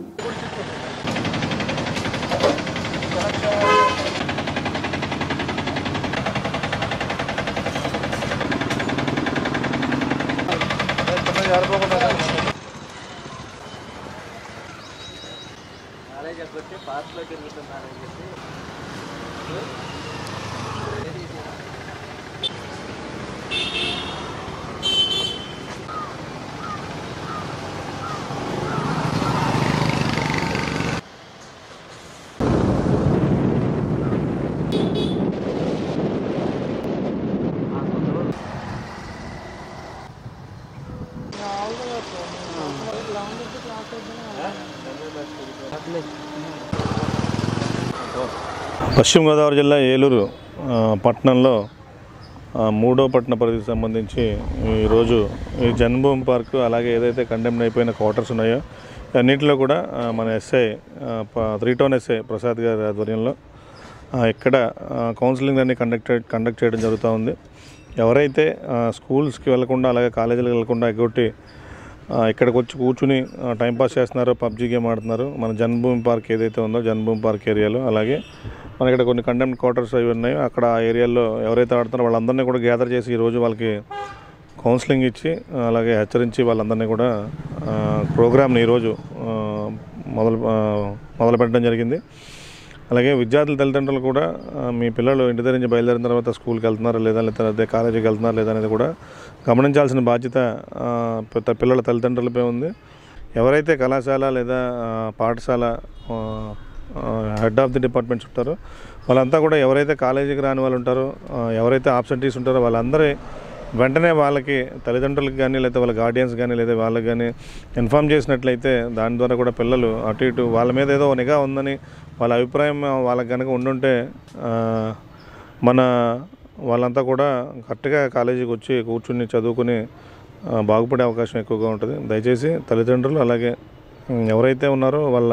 పశ్చిమ గోదావరి జిల్లా ఏలూరు ఆ, పట్టణంలో ఆ, మూడో పట్టణ పరిధికి సంబంధించి ఈరోజు ఈ జన్మభూమి పార్కు అలాగే ఏదైతే కండెమ్డ్ అయిపోయిన క్వార్టర్స్ ఉన్నాయో అన్నింటిలో కూడా ఆ, మన SI three town SI Prasad గారి ఆధ్వర్యంలో ఆ, ఇక్కడ ఆ, కౌన్సిలింగ్ అన్ని కండక్ట్ కండక్ట్ చేయడం జరుగుతూ ఉంది ఎవరైతే ఆ, స్కూల్స్కి వెళ్లకుండా అలాగే కాలేజీలకు వెళ్లకుండా ఎగ్గొట్టి ఆ, ఇక్కడికి వచ్చి కూర్చుని ఆ, టైంపాస్ చేస్తున్నారు పబ్జీ గేమ్ ఆడుతున్నారు మన జన్మభూమి పార్క్ ఏదైతే ఉందో జన్మభూమి పార్క్ ఏరియాలో అలాగే మన ఇక్కడ కొన్ని కండెమ్డ్ క్వార్టర్స్ అవి ఉన్నాయో అక్కడ ఆ ఏరియాలో ఎవరైతే ఆడుతున్నారో వాళ్ళందరినీ కూడా గ్యాదర్ చేసి ఈరోజు వాళ్ళకి కౌన్సిలింగ్ ఇచ్చి ఆ, అలాగే హెచ్చరించి వాళ్ళందరినీ కూడా ఆ, ప్రోగ్రామ్ని ఈరోజు ఆ, మొదలు ఆ, మొదలు పెట్టడం జరిగింది అలాగే విద్యార్థుల తల్లిదండ్రులు కూడా ఆ, మీ పిల్లలు ఇంటి దగ్గర నుంచి బయలుదేరిన తర్వాత స్కూల్కి వెళ్తున్నారా లేదా లేదా అదే కాలేజీకి వెళ్తున్నారా లేదా అనేది కూడా గమనించాల్సిన బాధ్యత ఆ, పెద్ద పిల్లల తల్లిదండ్రులపై ఉంది ఎవరైతే కళాశాల లేదా ఆ, పాఠశాల హెడ్ ఆఫ్ ది డిపార్ట్మెంట్స్ ఉంటారో వాళ్ళంతా కూడా ఎవరైతే కాలేజీకి రాని వాళ్ళు ఉంటారో ఆ, ఎవరైతే ఆబ్సెంటీస్ ఉంటారో వాళ్ళందరి వెంటనే వాళ్ళకి తల్లిదండ్రులకు కానీ లేదా వాళ్ళ గార్డియన్స్ కానీ లేదా వాళ్ళకి కానీ ఇన్ఫామ్ చేసినట్లయితే దాని ద్వారా కూడా పిల్లలు అటు ఇటు వాళ్ళ మీద ఏదో నిఘా ఉందని వాళ్ళ అభిప్రాయం వాళ్ళకి కనుక ఉండుంటే ఆ, మన వాళ్ళంతా కూడా కరెక్ట్గా కాలేజీకి వచ్చి కూర్చుని చదువుకుని ఆ, బాగుపడే అవకాశం ఎక్కువగా ఉంటుంది దయచేసి తల్లిదండ్రులు అలాగే ఉమ్, ఎవరైతే ఉన్నారో వాళ్ళ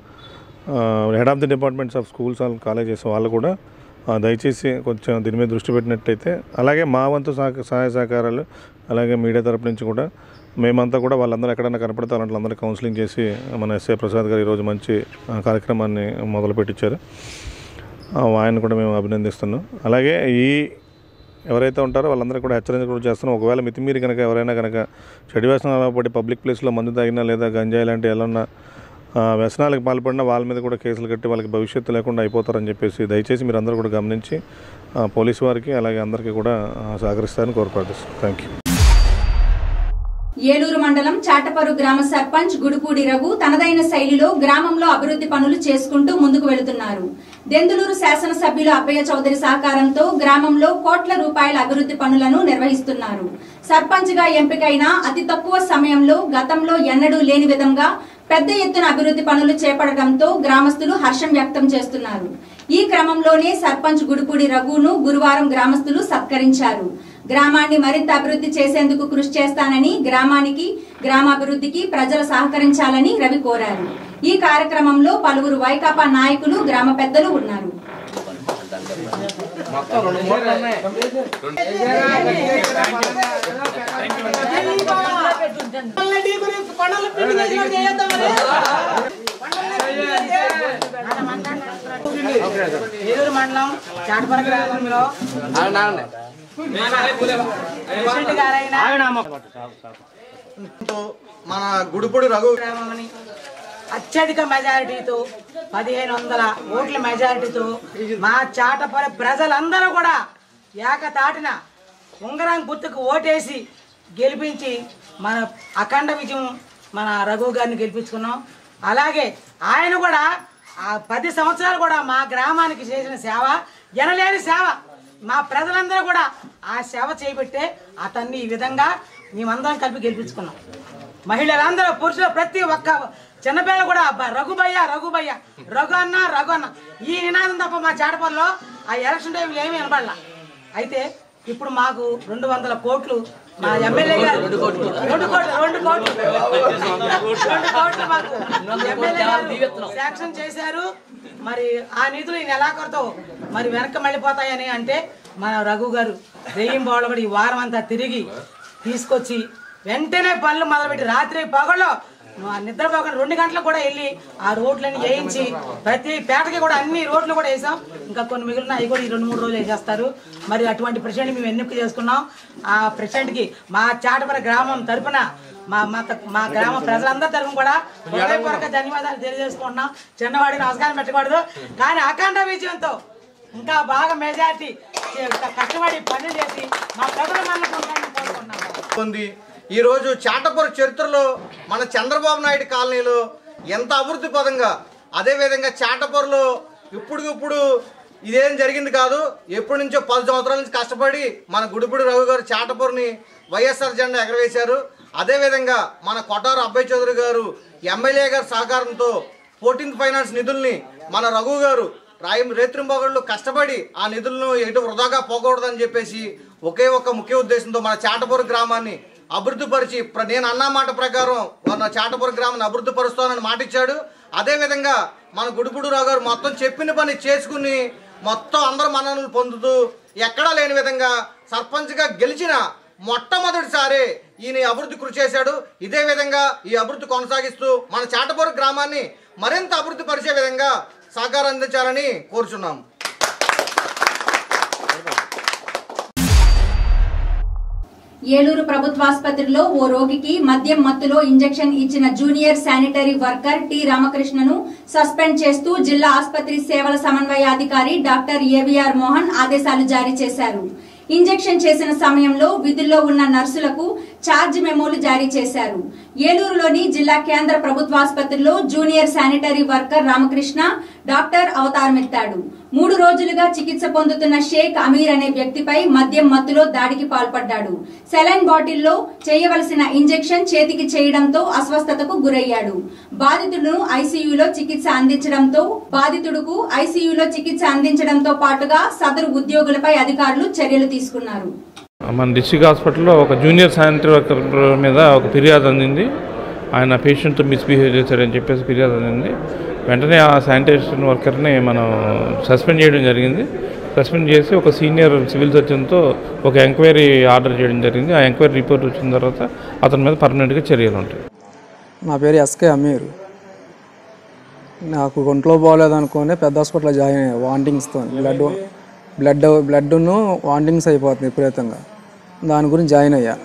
head of the departments of schools and colleges వాళ్ళు కూడా ఆ, దయచేసి కొంచెం దీని మీద దృష్టి పెట్టినట్టయితే అలాగే మా వంతు సహక సహాయ సహకారాలు అలాగే మీడియా తరపు నుంచి కూడా మేమంతా కూడా వాళ్ళందరూ ఎక్కడైనా కనపడితే వాళ్ళందరూ కౌన్సిలింగ్ చేసి మన ఎస్ఏ ప్రసాద్ గారు ఈరోజు మంచి ఆ, కార్యక్రమాన్ని మొదలుపెట్టించారు ఆ, ఆయన కూడా మేము అభినందిస్తున్నాం అలాగే ఈ ఎవరైతే ఉంటారో వాళ్ళందరూ కూడా హెచ్చరించ కూడా చేస్తున్నాం ఒకవేళ మితిమీరి కనుక ఎవరైనా కనుక చెడు వ్యసనాలు పడి పబ్లిక్ ప్లేస్లో మందు తాగినా లేదా గంజాయి లాంటి ఏమన్నా ఆ, వ్యసనాలకు పాల్పడినా వాళ్ళ మీద కూడా కేసులు కట్టి వాళ్ళకి భవిష్యత్తు లేకుండా అయిపోతారని చెప్పేసి దయచేసి మీరు అందరూ కూడా గమనించి ఆ, పోలీసు వారికి అలాగే అందరికీ కూడా ఆ, సహకరిస్తారని కోరుకుంటున్నాను థ్యాంక్ యూ ఏలూరు మండలం చాటపరు గ్రామ సర్పంచ్ గుడుపూడి రఘు తనదైన శైలిలో గ్రామంలో అభివృద్ధి పనులు చేసుకుంటూ ముందుకు వెళుతున్నారు దెందులూరు శాసనసభ్యులు అబ్బయ్య చౌదరి సహకారంతో గ్రామంలో కోట్ల రూపాయల అభివృద్ధి పనులను నిర్వహిస్తున్నారు సర్పంచ్ గా ఎంపికైన అతి తక్కువ సమయంలో గతంలో ఎన్నడూ లేని విధంగా పెద్ద ఎత్తున అభివృద్ధి పనులు చేపట్టడంతో గ్రామస్తులు హర్షం వ్యక్తం చేస్తున్నారు ఈ క్రమంలోనే సర్పంచ్ గుడుపూడి రఘును గురువారం గ్రామస్తులు సత్కరించారు గ్రామాన్ని మరింత అభివృద్ధి చేసేందుకు కృషి చేస్తానని గ్రామానికి గ్రామాభివృద్ధికి ప్రజలు సహకరించాలని రవి కోరారు ఈ కార్యక్రమంలో పలువురు వైకాపా నాయకులు గ్రామ పెద్దలు ఉన్నారు ఏలూరు మండలం చాటపర గ్రామంలో ప్రెసిడెంట్ గారైన మన గుడిపొడి రఘు గ్రామంని అత్యధిక మెజారిటీతో పదిహేను వందల ఓట్ల మెజారిటీతో మా చాటపర ప్రజలందరూ కూడా ఏకతాటిన ఉంగరం గుర్తుకు ఓటేసి గెలిపించి మన అఖండ విజయం మన రఘు గారిని గెలిపించుకున్నాం అలాగే ఆయన కూడా ఆ పది సంవత్సరాలు కూడా మా గ్రామానికి చేసిన సేవ ఎనలేని సేవ మా ప్రజలందరూ కూడా ఆ సేవ చేయబట్టే అతన్ని ఈ విధంగా మేమందరం కలిపి గెలిపించుకున్నాం మహిళలందరూ పురుషులు ప్రతి ఒక్క చిన్నపిల్లలు కూడా "అబ్బా, రఘుబయ్య రఘుబయ్య రఘు అన్న రఘు అన్న ఈ నినాదం తప్ప మా చాటపల్లిలో ఆ ఎలక్షన్ టైంలో ఏమీ వినపడలా అయితే ఇప్పుడు మాకు రెండు వందల కోట్లు మా ఎమ్మెల్యే గారు రెండు కోట్లు రెండు కోట్లు రెండు కోట్లు రెండు కోట్లు మాకు ఎమ్మెల్యే గారు శాంక్షన్ చేశారు మరి ఆ నిధులు ఈ నెలాఖరుతో మరి వెనక్కి మళ్ళీపోతాయని అంటే మన రఘు గారు దెయ్యం బావలు ఈ వారం అంతా తిరిగి తీసుకొచ్చి వెంటనే పనులు మొదలుపెట్టి రాత్రి పగలో నిద్రపోకుండా రెండు గంటలకు కూడా వెళ్ళి ఆ రోడ్లని వేయించి ప్రతి పేటకి కూడా అన్ని రోడ్లు కూడా వేసాం ఇంకా కొన్ని మిగిలిన అవి కూడా ఈ రెండు మూడు రోజులు వేసేస్తారు మరి అటువంటి ప్రెసిడెంట్ మేము ఎన్నిక చేసుకున్నాం ఆ ప్రెసిడెంట్కి మా చాటపర గ్రామం తరపున మా మా త- మా గ్రామ ప్రజలందరి తరఫున కూడా హృదయపూర్వక ధన్యవాదాలు తెలియజేసుకుంటున్నాం చిన్నవాడికి నమస్కారం పెట్టకూడదు కానీ అఖండ విజయంతో ఇంకా బాగా మెజార్టీ కష్టపడి పనులు చేసి మా ప్రజల మనకు ఉండాలని కోరుకుంటున్నాం ఉంది ఈరోజు చాటపుర చరిత్రలో మన చంద్రబాబు నాయుడు కాలనీలో ఎంత అభివృద్ధి పదంగా అదేవిధంగా చాటపురలో ఇప్పుడుకిప్పుడు ఇదేం జరిగింది కాదు ఎప్పటి నుంచో పది సంవత్సరాల నుంచి కష్టపడి మన గుడిపూడి రవి గారు చాటపురని వైఎస్ఆర్ జెండా ఎగరవేశారు అదేవిధంగా మన కొట్టారు అబ్బాయి చౌదరి గారు ఎమ్మెల్యే గారి సహకారంతో ఫోర్టీన్త్ ఫైనాన్స్ నిధుల్ని మన రఘు గారు రాయం రేత్రింబగళ్ళు కష్టపడి ఆ నిధులను ఎటు వృధాగా పోకూడదని చెప్పేసి ఒకే ఒక ముఖ్య ఉద్దేశంతో మన చాటపూర్ గ్రామాన్ని అభివృద్ధిపరిచి ప్ర- నేను అన్న మాట ప్రకారం మన చాటపూర్ గ్రామాన్ని అభివృద్ధి పరుస్తానని మాట ఇచ్చాడు అదేవిధంగా మన గుడిపుడురావు గారు మొత్తం చెప్పిన పని చేసుకుని మొత్తం అందరు మన్ననలు పొందుతూ ఎక్కడా లేని విధంగా సర్పంచ్గా గెలిచిన మొట్టమొదటిసారి ఈయన అభివృద్ధి కృషి చేశాడు ఇదే విధంగా ఈ అభివృద్ధి కొనసాగిస్తూ మన చాటపూర్ గ్రామాన్ని మరింత అభివృద్ధి పరిచే విధంగా సహకారం అందించాలని కోరుచున్నాం ఏలూరు ప్రభుత్వాసుపత్రిలో ఓ రోగికి మద్యం మత్తులో ఇంజెక్షన్ ఇచ్చిన జూనియర్ శానిటరీ వర్కర్ టి రామకృష్ణను సస్పెండ్ చేస్తూ జిల్లా ఆసుపత్రి సేవల సమన్వయాధికారి డాక్టర్ ఏవిఆర్ మోహన్ ఆదేశాలు జారీ చేశారు ఇంజెక్షన్ చేసిన సమయంలో విధుల్లో ఉన్న నర్సులకు ఛార్జ్ మెమోలు జారీ చేశారు ఏలూరులోని జిల్లా కేంద్ర ప్రభుత్వాసుపత్రిలో junior sanitary worker Ramakrishna doctor అవతారమెత్తాడు మూడు రోజులుగా చికిత్స పొందుతున్న షేక్ అమీర్ అనే వ్యక్తిపై మద్యం మత్తులో దాడికి పాల్పడ్డాడు సెలైన్ బాటిల్లో చేయవలసిన ఇంజెక్షన్ చేతికి చేయడంతో అస్వస్థతకు గురయ్యాడు బాధితుడును ఐసీయూలో చికిత్స అందించడంతో బాధితుడుకు ఐసీయూలో చికిత్స అందించడంతో పాటుగా సదరు ఉద్యోగులపై అధికారులు చర్యలు తీసుకున్నారు మన డిస్ట్రిక్ట్ హాస్పిటల్లో ఒక జూనియర్ శానిటరీ వర్కర్ మీద ఒక ఫిర్యాదు అందింది ఆయన పేషెంట్తో మిస్బిహేవ్ చేశారని చెప్పేసి ఫిర్యాదు అందింది వెంటనే ఆ శానిటేషన్ వర్కర్ని మనం సస్పెండ్ చేయడం జరిగింది సస్పెండ్ చేసి ఒక సీనియర్ సివిల్ సర్జన్తో ఒక ఎంక్వైరీ ఆర్డర్ చేయడం జరిగింది ఆ ఎంక్వైరీ రిపోర్ట్ వచ్చిన తర్వాత అతని మీద పర్మనెంట్గా చర్యలు ఉంటాయి నా పేరు ఎస్కే అమీర్ నాకు ఒంట్లో బాగోలేదు అనుకుని పెద్ద హాస్పిటల్లో జాయిన్ అయ్యా వాంటింగ్స్తో బ్లడ్ బ్లడ్ బ్లడ్ను వాంటింగ్స్ అయిపోతుంది విపరీతంగా దాని గురించి జాయిన్ అయ్యా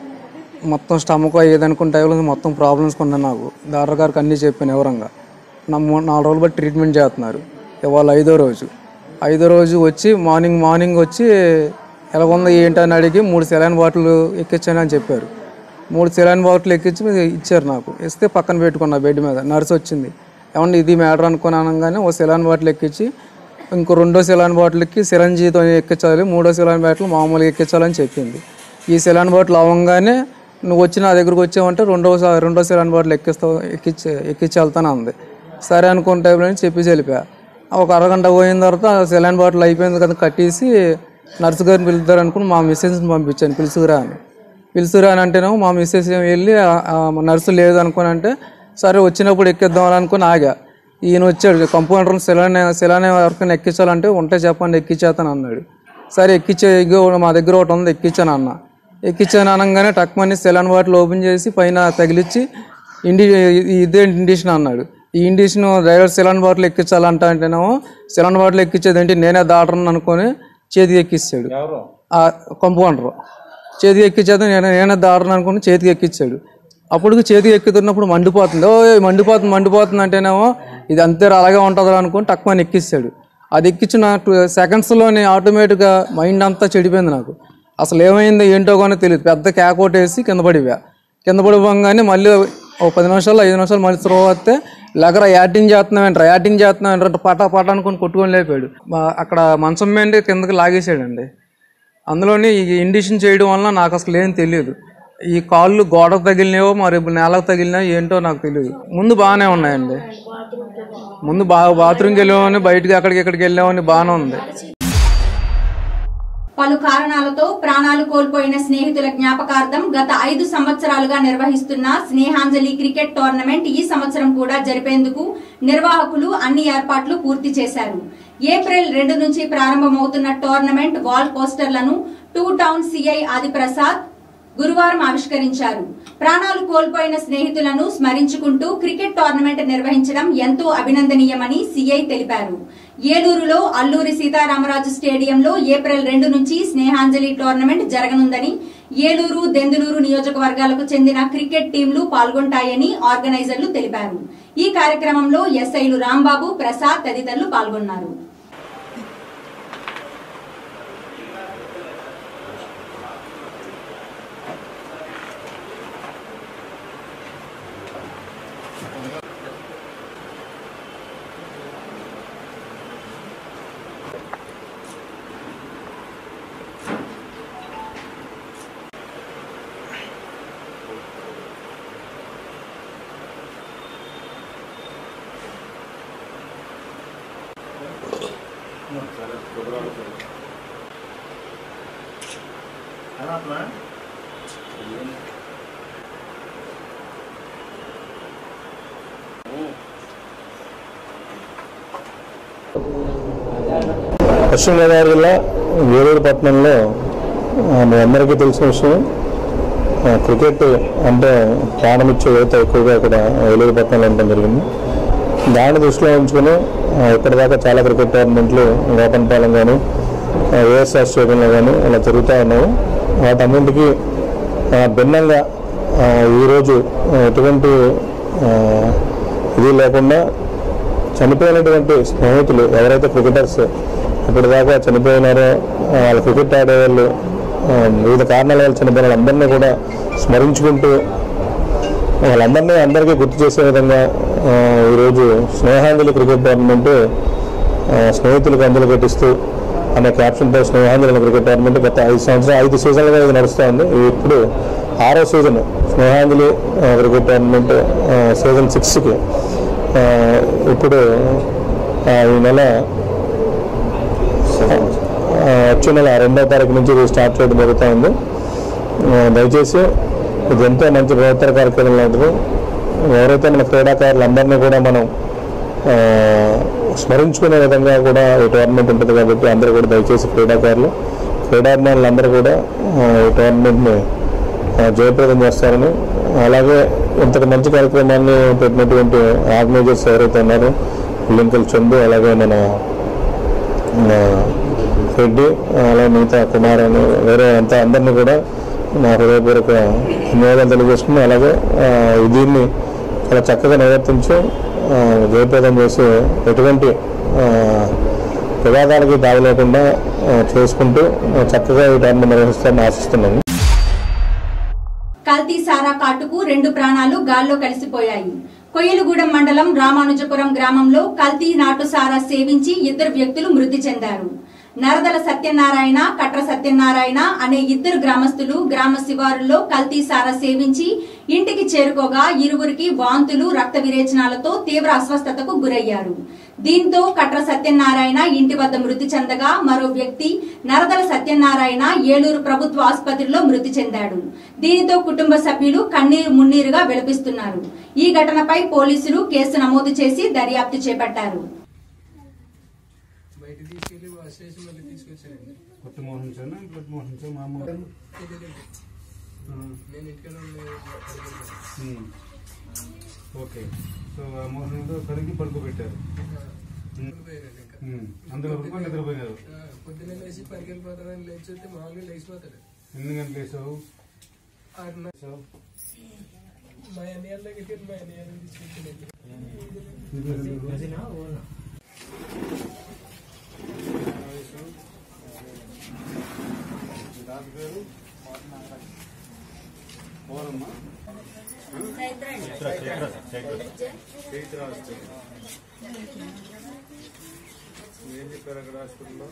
మొత్తం స్టమక్ ఏదనుకున్న టైంలో మొత్తం ప్రాబ్లమ్స్ ఉన్నాయి నాకు డాక్టర్ గారికి అన్నీ చెప్పాను వివరంగా నా మూ- నాలుగు రోజులు బట్టి ట్రీట్మెంట్ చేస్తున్నారు ఇవాళ ఐదో రోజు ఐదో రోజు వచ్చి మార్నింగ్ మార్నింగ్ వచ్చి ఎలా ఉందో ఏంటి అని అడిగి మూడు సెలైన్ బాటిల్ ఎక్కించాను అని చెప్పారు మూడు సెలైన్ బాటిల్ ఎక్కించి ఇచ్చారు నాకు ఇస్తే పక్కన పెట్టుకున్నా బెడ్ మీద నర్స్ వచ్చింది ఏమన్నా ఇది మ్యాటర్ అనుకుని అనగానే ఓ సెలైన్ బాటిల్ ఎక్కించి ఇంకో రెండో సెలైన్ బాటిల్కి సిరంజీతో ఎక్కించాలి మూడో సెలైన్ బాటిల్ మామూలుగా ఎక్కించాలని చెప్పింది ఈ సెలైన్ బాటిల్ అవ్వగానే నువ్వు వచ్చి నా దగ్గరకు వచ్చావంటే రెండో స- రెండో సెలైన్ బాటిల్ ఎక్కిస్తావు ఎక్కించి ఎక్కించి వెళ్తాను అంది సరే అనుకున్న టైంలో చెప్పేసి వెళ్ళిపోయా ఒక అరగంట పోయిన తర్వాత సెలైన్ బాటిల్ అయిపోయింది కదా కట్టేసి నర్సు గారిని పిలుస్తారు అనుకుని మా మిస్సెస్ని పంపించాను పిలుచుకురా అని పిలుచుకురా అని అంటేనేమో మా మిస్సెస్ ఏమో వెళ్ళి ఆ- ఆ నర్సు లేదు అనుకుని అంటే సరే వచ్చినప్పుడు ఎక్కిద్దాం అని అనుకుని ఆగా ఈయన వచ్చాడు కంపౌండర్ సెలానే సెలానే ఎవరికైనా ఎక్కించాలంటే ఉంటే చెప్పండి ఎక్కించేస్తాను అన్నాడు సరే ఎక్కించే ఇగో మా దగ్గర ఒకటి ఉంది ఎక్కించాను అన్న ఎక్కించాను అనగానే టక్మని సెలాన్ బాటిల్ ఓపెన్ చేసి పైన తగిలిచ్చి ఇండి ఇదే ఇండిషన్ అన్నాడు ఈ ఇండిషన్ డ్రైవర్ సెలాన్ బాటిల్ ఎక్కించాలంట అంటేనేమో సెలాన్ బాటిల్ ఎక్కించేదేంటి నేనే దాటరని అనుకొని చేతికి ఎక్కిస్తాడు ఆ కంపౌండర్ చేతికి ఎక్కించేది నేను నేనే దాటరని అనుకుని చేతికి ఎక్కించాడు అప్పుడు చేతికి ఎక్కుతున్నప్పుడు మండిపోతుంది ఓ మండిపోతుంది మండిపోతుంది అంటేనేమో ఇది అంతే అలాగే ఉంటుంది అనుకుని తక్కువ ఎక్కిస్తాడు అది ఎక్కించిన టూ సెకండ్స్లోనే ఆటోమేటిక్గా మైండ్ అంతా చెడిపోయింది నాకు అసలు ఏమైందో ఏంటో కానీ తెలియదు పెద్ద క్యాక్ ఒకటి వేసి కింద పడిపోయా కింద పడిపోగానే మళ్ళీ ఓ పది నిమిషాలు ఐదు నిమిషాలు మళ్ళీ త్రో వస్తే లగర యాటింగ్ చేస్తున్నామంటారు యాటింగ్ చేస్తున్నామంటారు పటా పటా అనుకుని కొట్టుకొని లేపాడు మా- అక్కడ మంచం మీద కిందకి లాగేసాడండి అందులోని ఈ ఇండిషన్ చేయడం వల్ల నాకు అసలు ఏం తెలియదు ఈ కాళ్ళు గోడకు తగిలినాయో మరి నేలకు తగిలినాయో ఏంటో నాకు తెలియదు ముందు బాగానే ఉన్నాయండి ముందు బాగా బాత్రూమ్కి వెళ్ళామని బయటికి అక్కడికి ఇక్కడికి వెళ్ళామని బాగానే ఉంది పలు కారణాలతో ప్రాణాలు కోల్పోయిన స్నేహితుల జ్ఞాపకార్థం గత ఐదు సంవత్సరాలుగా నిర్వహిస్తున్న స్నేహాంజలి క్రికెట్ టోర్నమెంట్ ఈ సంవత్సరం కూడా జరిపేందుకు నిర్వాహకులు అన్ని ఏర్పాట్లు పూర్తి చేశారు ఏప్రిల్ రెండు నుంచి ప్రారంభమవుతున్న టోర్నమెంట్ వాల్ పోస్టర్లను టూ టౌన్ సిఐ ఆదిప్రసాద్ గురువారం ఆవిష్కరించారు ప్రాణాలు కోల్పోయిన స్నేహితులను స్మరించుకుంటూ క్రికెట్ టోర్నమెంట్ నిర్వహించడం ఎంతో అభినందనీయమని సీఐ తెలిపారు ఏలూరులో అల్లూరి సీతారామరాజు స్టేడియంలో ఏప్రిల్ రెండు నుంచి స్నేహాంజలి టోర్నమెంట్ జరగనుందని ఏలూరు దెందులూరు నియోజకవర్గాలకు చెందిన క్రికెట్ టీంలు పాల్గొంటాయని ఆర్గనైజర్లు తెలిపారు ఈ కార్యక్రమంలో ఎస్ఐలు రాంబాబు ప్రసాద్ తదితరులు పాల్గొన్నారు పశ్చిమ గోదావరి జిల్లా ఏలూరు పట్టణంలో ఆ, మీ అందరికీ తెలిసిన విషయం ఆ, క్రికెట్ అంటే ప్రాణమిచ్చే యువత ఎక్కువగా ఇక్కడ ఏలూరు పట్టణంలో ఉండడం జరిగింది దాన్ని దృష్టిలో ఉంచుకొని ఆ, ఇప్పటిదాకా చాలా క్రికెట్ టోర్నమెంట్లు వేపనపాలెం కానీ ఏఎస్ఆర్ స్టేడియంలో కానీ ఇలా జరుగుతూ ఉన్నాయి వాటన్నింటికి ఆ, భిన్నంగా ఆ, ఈరోజు ఆ, ఎటువంటి ఆ, ఇది లేకుండా చనిపోయినటువంటి స్నేహితులు ఎవరైతే క్రికెటర్స్ ఇప్పటిదాకా చనిపోయినారో ఆ, వాళ్ళ క్రికెట్ ఆడేవాళ్ళు ఆ, వివిధ కారణాల వల్ల చనిపోయిన వాళ్ళందరినీ కూడా స్మరించుకుంటూ వాళ్ళందరినీ అందరికీ గుర్తు చేసే విధంగా ఆ, ఈరోజు స్నేహాంజలి క్రికెట్ టోర్నమెంట్ ఆ, స్నేహితులకు అందులు కట్టిస్తూ అనే క్యాప్షన్తో స్నేహాంజలి క్రికెట్ టోర్నమెంట్ గత ఐదు సంవత్సరాలు ఐదు సీజన్లుగా ఇది నడుస్తూ ఉంది ఇది ఇప్పుడు ఆరో సీజన్ స్నేహాంజలి ఆ, క్రికెట్ టోర్నమెంట్ ఆ, సీజన్ సిక్స్కి ఆ, ఇప్పుడు ఆ, ఈ నెల ఆ, వచ్చే నెల రెండో తారీఖు నుంచి ఇది స్టార్ట్ చేయడం జరుగుతూ ఉంది ఆ, దయచేసి ఇది ఎంతో మంచి బృహత్తర కార్యక్రమం లాంటిది ఎవరైతే మన క్రీడాకారులు అందరినీ కూడా మనం ఆ, స్మరించుకునే విధంగా కూడా ఈ టోర్నమెంట్ ఉంటుంది కాబట్టి అందరూ కూడా దయచేసి క్రీడాకారులు క్రీడాభిమానులు అందరూ కూడా ఆ, ఈ టోర్నమెంట్ని ఆ, జయప్రదం చేస్తారని అలాగే ఇంతటి మంచి కార్యక్రమాన్ని పెట్టినటువంటి ఆర్గనైజర్స్ ఎవరైతే ఉన్నారో లింకల్ చందు అలాగే మన ఆ, రెడ్డి అలాగే మిగతా కుమార్ అని వేరే అంతా అందరినీ కూడా నా హృదయపూర్వక ధన్యవాదాలు తెలియజేసుకుని అలాగే ఆ, దీన్ని చాలా చక్కగా నిర్వర్తించి ఆ, జయప్రదం చేసి ఎటువంటి ఆ, వివాదాలకి దావి లేకుండా ఆ, చేసుకుంటూ ఆ, చక్కగా ఈ టోర్నమెంట్ నిర్వహిస్తారని ఆశిస్తున్నాను కల్తీ సారా కాటుకు రెండు ప్రాణాలు గాల్లో కలిసిపోయాయి కొయ్యలగూడెం మండలం రామానుజపురం గ్రామంలో కల్తీ నాటు సారా సేవించి ఇద్దరు వ్యక్తులు మృతి చెందారు నరదల సత్యనారాయణ కట్ర సత్యనారాయణ అనే ఇద్దరు గ్రామస్తులు గ్రామ శివారుల్లో కల్తీ సారా సేవించి ఇంటికి చేరుకోగా ఇరువురికి వాంతులు రక్త విరేచనాలతో తీవ్ర అస్వస్థతకు గురయ్యారు దీంతో కట్ర సత్యనారాయణ ఇంటి వద్ద మృతి చెందగా మరో వ్యక్తి నరదల సత్యనారాయణ ఏలూరు ప్రభుత్వ ఆసుపత్రిలో మృతి చెందాడు దీనితో కుటుంబ సభ్యులు కన్నీరు మున్నీరుగా విలపిస్తున్నారు ఈ ఘటనపై పోలీసులు కేసు నమోదు చేసి దర్యాప్తు చేపట్టారు బయట తీసుకెళ్ళి వాష్ చేసి మళ్ళీ తీసుకొచ్చానండి కొత్త మోహించాను ఇంట్లో మోహించా మామూలు నేను ఇంటికనే ఉమ్. ఓకే సో ఆ మోహన్తో కడిగి పడుకోబెట్టారు ఉమ్. అంతవరకు నిద్రపోయినారు పొద్దున్నే లేచి పనికి వెళ్ళిపోతానని లేచి చూస్తే మామూలుగా లేచిపోతాడు ఎన్ని గంటలు వేసావు ఆరున్నర మా అన్నయ్య దగ్గరికి మా అన్నయ్య తీసుకొచ్చానండి ఎవరమ్మా ఏం చెప్పారు అక్కడ హాస్పిటల్లో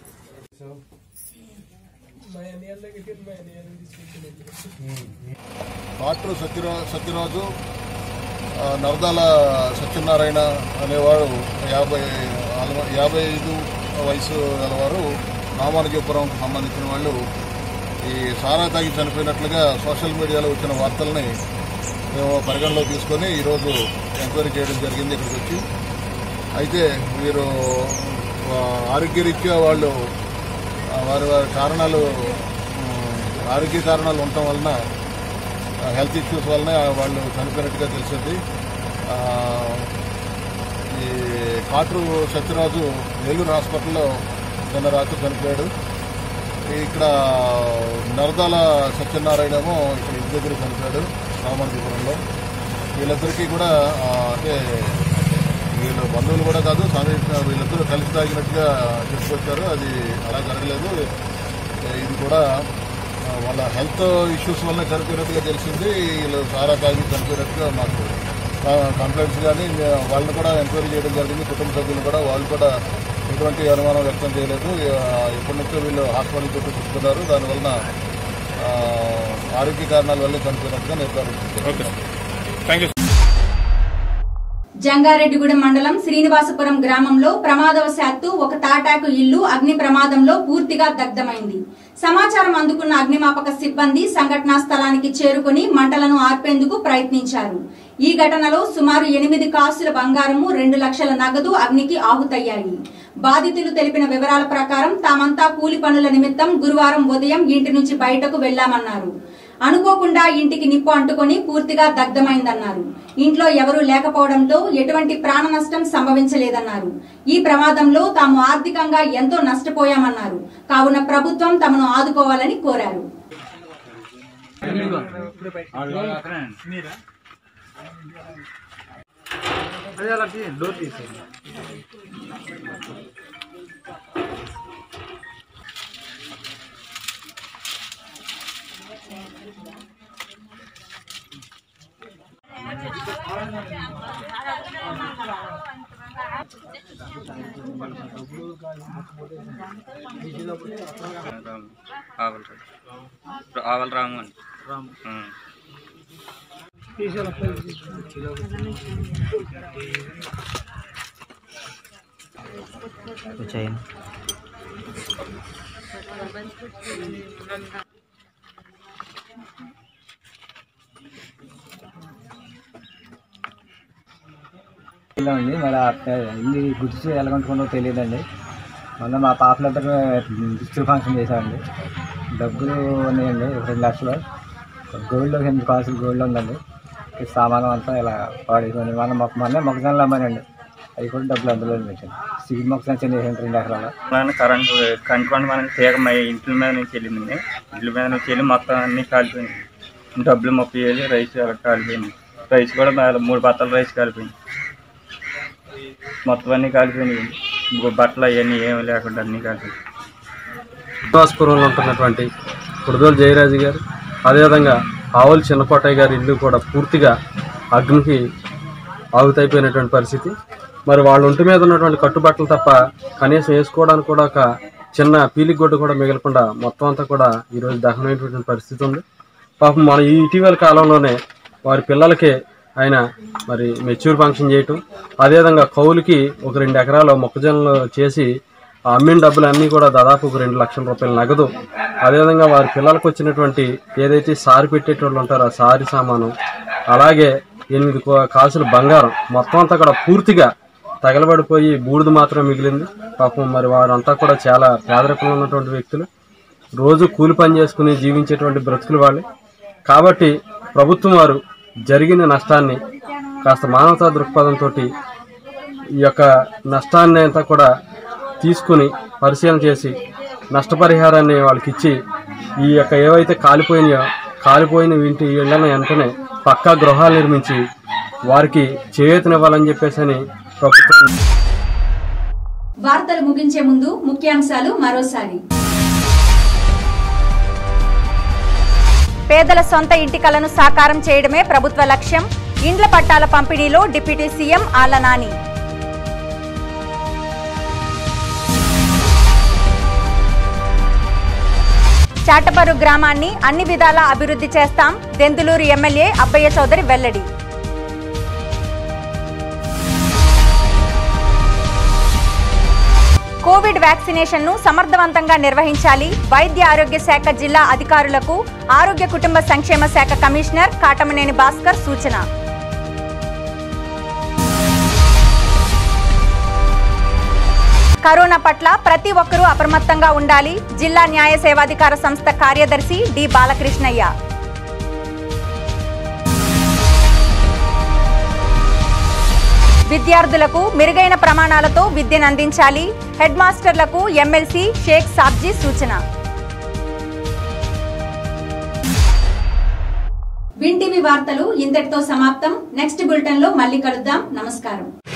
మా అన్నయ్య దగ్గరికి మా అన్నయ్య తీసుకొచ్చానండి డాక్టర్ సత్యరా సత్యరాజు ఆ, నవదాల సత్యనారాయణ అనేవాడు యాభై నలభై- యాభై ఐదు వయసు గలవారు రామానుజపురం సంబంధించిన వాళ్ళు ఈ సారా తాగి చనిపోయినట్లుగా సోషల్ మీడియాలో వచ్చిన వార్తల్ని మేము పరిగణలో తీసుకొని ఈరోజు ఎంక్వైరీ చేయడం జరిగింది ఇక్కడికి వచ్చి అయితే వీరు ఆ, ఆరోగ్యరీత్యా వాళ్ళు ఆ, వారి వారి కారణాలు ఉమ్, ఆరోగ్య కారణాలు ఉండటం వలన హెల్త్ ఇష్యూస్ వలన వాళ్ళు చనిపోయినట్టుగా తెలిసింది ఆ, ఈ కాట్రు సత్యరాజు ఏలూరు హాస్పిటల్లో నిన్న రాత్రి చనిపోయాడు ఇక్కడ నరదాల సత్యనారాయణ ఏమో ఇక్కడ ఇంటి దగ్గర చనిపోయాడు రామానుజపురంలో వీళ్ళిద్దరికీ కూడా ఆ, అంటే వీళ్ళ బంధువులు కూడా కాదు సమీప వీళ్ళిద్దరూ కలిసి తాగినట్టుగా చెప్పుకొచ్చారు అది అలా జరగలేదు ఇది కూడా ఆ, వాళ్ళ హెల్త్ ఇష్యూస్ వల్ల చనిపోయినట్టుగా తెలిసింది వీళ్ళు సారా తాగి చనిపోయినట్టుగా మాకు కంప్లైంట్స్ కానీ వాళ్ళని కూడా ఎంక్వైరీ చేయడం జరిగింది కుటుంబ సభ్యులు కూడా వాళ్ళు కూడా ఎటువంటి అనుమానం వ్యక్తం చేయలేదు ఆ, ఎప్పటి నుంచో వీళ్ళు హాస్పిటల్ చుట్టూ చూస్తున్నారు దానివలన ఆ, ఆరోగ్య కారణాల వల్ల చనిపోయినట్టుగా నిర్ధారించారు జంగారెడ్డిగూడెం మండలం శ్రీనివాసపురం గ్రామంలో ప్రమాదవశాత్తు ఒక తాటాకు ఇల్లు అగ్ని ప్రమాదంలో పూర్తిగా దగ్ధమైంది సమాచారం అందుకున్న అగ్నిమాపక సిబ్బంది సంఘటనా స్థలానికి చేరుకుని మంటలను ఆర్పేందుకు ప్రయత్నించారు ఈ ఘటనలో సుమారు ఎనిమిది కాసుల బంగారము రెండు లక్షల నగదు అగ్నికి ఆహుతయ్యాయి బాధితులు తెలిపిన వివరాల ప్రకారం తామంతా కూలి పనుల నిమిత్తం గురువారం ఉదయం ఇంటి నుంచి బయటకు వెళ్లామన్నారు అనుకోకుండా ఇంటికి నిప్పు అంటుకొని పూర్తిగా దగ్ధమైందన్నారు ఇంట్లో ఎవరూ లేకపోవడంతో ఎటువంటి ప్రాణ నష్టం సంభవించలేదన్నారు ఈ ప్రమాదంలో తాము ఆర్థికంగా ఎంతో నష్టపోయామన్నారు కావున ప్రభుత్వం తమను ఆదుకోవాలని కోరారు డోర్ తీసేయండి ఆవల రాము అని రాము. ఉం. అండి మరి ఆ పే- ఇల్లు గుర్తు ఎలాగొంటుకుందో తెలియదండి మొన్న మా పాపలందరూ డిస్ట్రిక్ట్ ఫంక్షన్ చేశామండి డబ్బులు ఉన్నాయండి ఒక రెండు లక్షలు గోల్డ్ ఒక ఎనిమిది కాసులు గోల్డ్ ఉందండి ఈ సామానం అంతా ఇలా పాడైపోయింది మన మొక్క మొన్న మొక్కజొన్నలు అమ్మానండి అవి కూడా డబ్బులు అందులో పెట్టాను సిగి మొక్కజొన్న చిన్న వేసాను రెండు ఎకరాలు అలానే కరెంట్ కరెంట్ పండు మనకి తీగ మా ఇంటి మీద నుంచి వెళ్ళింది ఇంటి మీద నుంచి వెళ్ళి మొత్తం అన్ని కాలిపోయింది డబ్బులు ముప్పై వేలు రైస్ అలా కాలిపోయింది రైస్ కూడా బాగా మూడు బత్తల రైస్ కాలిపోయింది మొత్తం అన్నీ కాలిపోయినాయి ఇంకో బట్టలు అవన్నీ ఏమీ లేకుండా అన్నీ కాలిపోయింది శ్రీనివాసపురంలో ఉంటున్నటువంటి కుడదోలు జయరాజు గారు అదేవిధంగా ఆవుల చిన్నకోటయ్య గారి ఇల్లు కూడా పూర్తిగా అగ్నికి ఆగుతైపోయినటువంటి పరిస్థితి మరి వాళ్ళ ఒంటి మీద ఉన్నటువంటి కట్టుబట్టలు తప్ప కనీసం వేసుకోవడానికి కూడా ఒక చిన్న పీలిగొడ్డు కూడా మిగలకుండా మొత్తం అంతా కూడా ఈరోజు దహనమైనటువంటి పరిస్థితి ఉంది పాపం మన ఈ ఇటీవల కాలంలోనే వారి పిల్లలకి ఆయన మరి మెచ్యూర్ ఫంక్షన్ చేయటం అదేవిధంగా కౌలుకి ఒక రెండు ఎకరాల మొక్కజొన్నలు చేసి ఆ అమ్మిన డబ్బులు అన్నీ కూడా దాదాపు ఒక రెండు లక్షల రూపాయల నగదు అదేవిధంగా వారి పిల్లలకు వచ్చినటువంటి ఏదైతే సారి పెట్టేటోళ్ళు ఉంటారో ఆ సారి సామాను అలాగే ఎనిమిది కో- కాసులు బంగారం మొత్తం అంతా కూడా పూర్తిగా తగలబడిపోయి బూడిద మాత్రం మిగిలింది పాపం మరి వారంతా కూడా చాలా పేదరికంలో ఉన్నటువంటి వ్యక్తులు రోజు కూలి పని చేసుకుని జీవించేటువంటి బ్రతుకులు వాళ్ళే కాబట్టి ప్రభుత్వం వారు జరిగిన నష్టాన్ని కాస్త మానవతా దృక్పథంతో ఈ యొక్క నష్టాన్ని అంతా కూడా తీసుకుని పరిశీలన చేసి నష్టపరిహారాన్ని వాళ్ళకి ఇచ్చి ఈ యొక్క ఏవైతే కాలిపోయినాయో కాలిపోయిన ఇంటి ఇళ్లను వెంటనే పక్కా గృహాలు నిర్మించి వారికి చేయూతనివ్వాలని చెప్పేసి అని ప్రభుత్వం వార్తలు ముగించే ముందు ముఖ్యాంశాలు మరోసారి పేదల సొంత ఇంటి కలను సాకారం చేయడమే ప్రభుత్వ లక్ష్యం ఇండ్ల పట్టాల పంపిణీలో డిప్యూటీ సీఎం ఆళ్ల నాని చాటపరు గ్రామాన్ని అన్ని విధాలా అభివృద్ధి చేస్తాం దెందులూరు ఎమ్మెల్యే అబ్బయ్య చౌదరి వెల్లడి కోవిడ్ వ్యాక్సినేషన్ ను సమర్థవంతంగా నిర్వహించాలి వైద్య ఆరోగ్య శాఖ జిల్లా అధికారులకు ఆరోగ్య కుటుంబ సంక్షేమ శాఖ కమిషనర్ కాటమనేని భాస్కర్ సూచన కరోనా పట్ల ప్రతి ఒక్కరూ అప్రమత్తంగా ఉండాలి జిల్లా న్యాయ సేవాధికార సంస్థ కార్యదర్శి డి బాలకృష్ణయ్య విద్యార్థులకు మెరుగైన ప్రమాణాలతో విద్యను అందించాలి హెడ్ మాస్టర్లకు ఎమ్మెల్సీ షేక్ సాబ్జీ సూచన వింటివి వార్తలు ఇంతటితో సమాప్తం నెక్స్ట్ బులెటిన్ లో మళ్ళీ కలుద్దాం నమస్కారం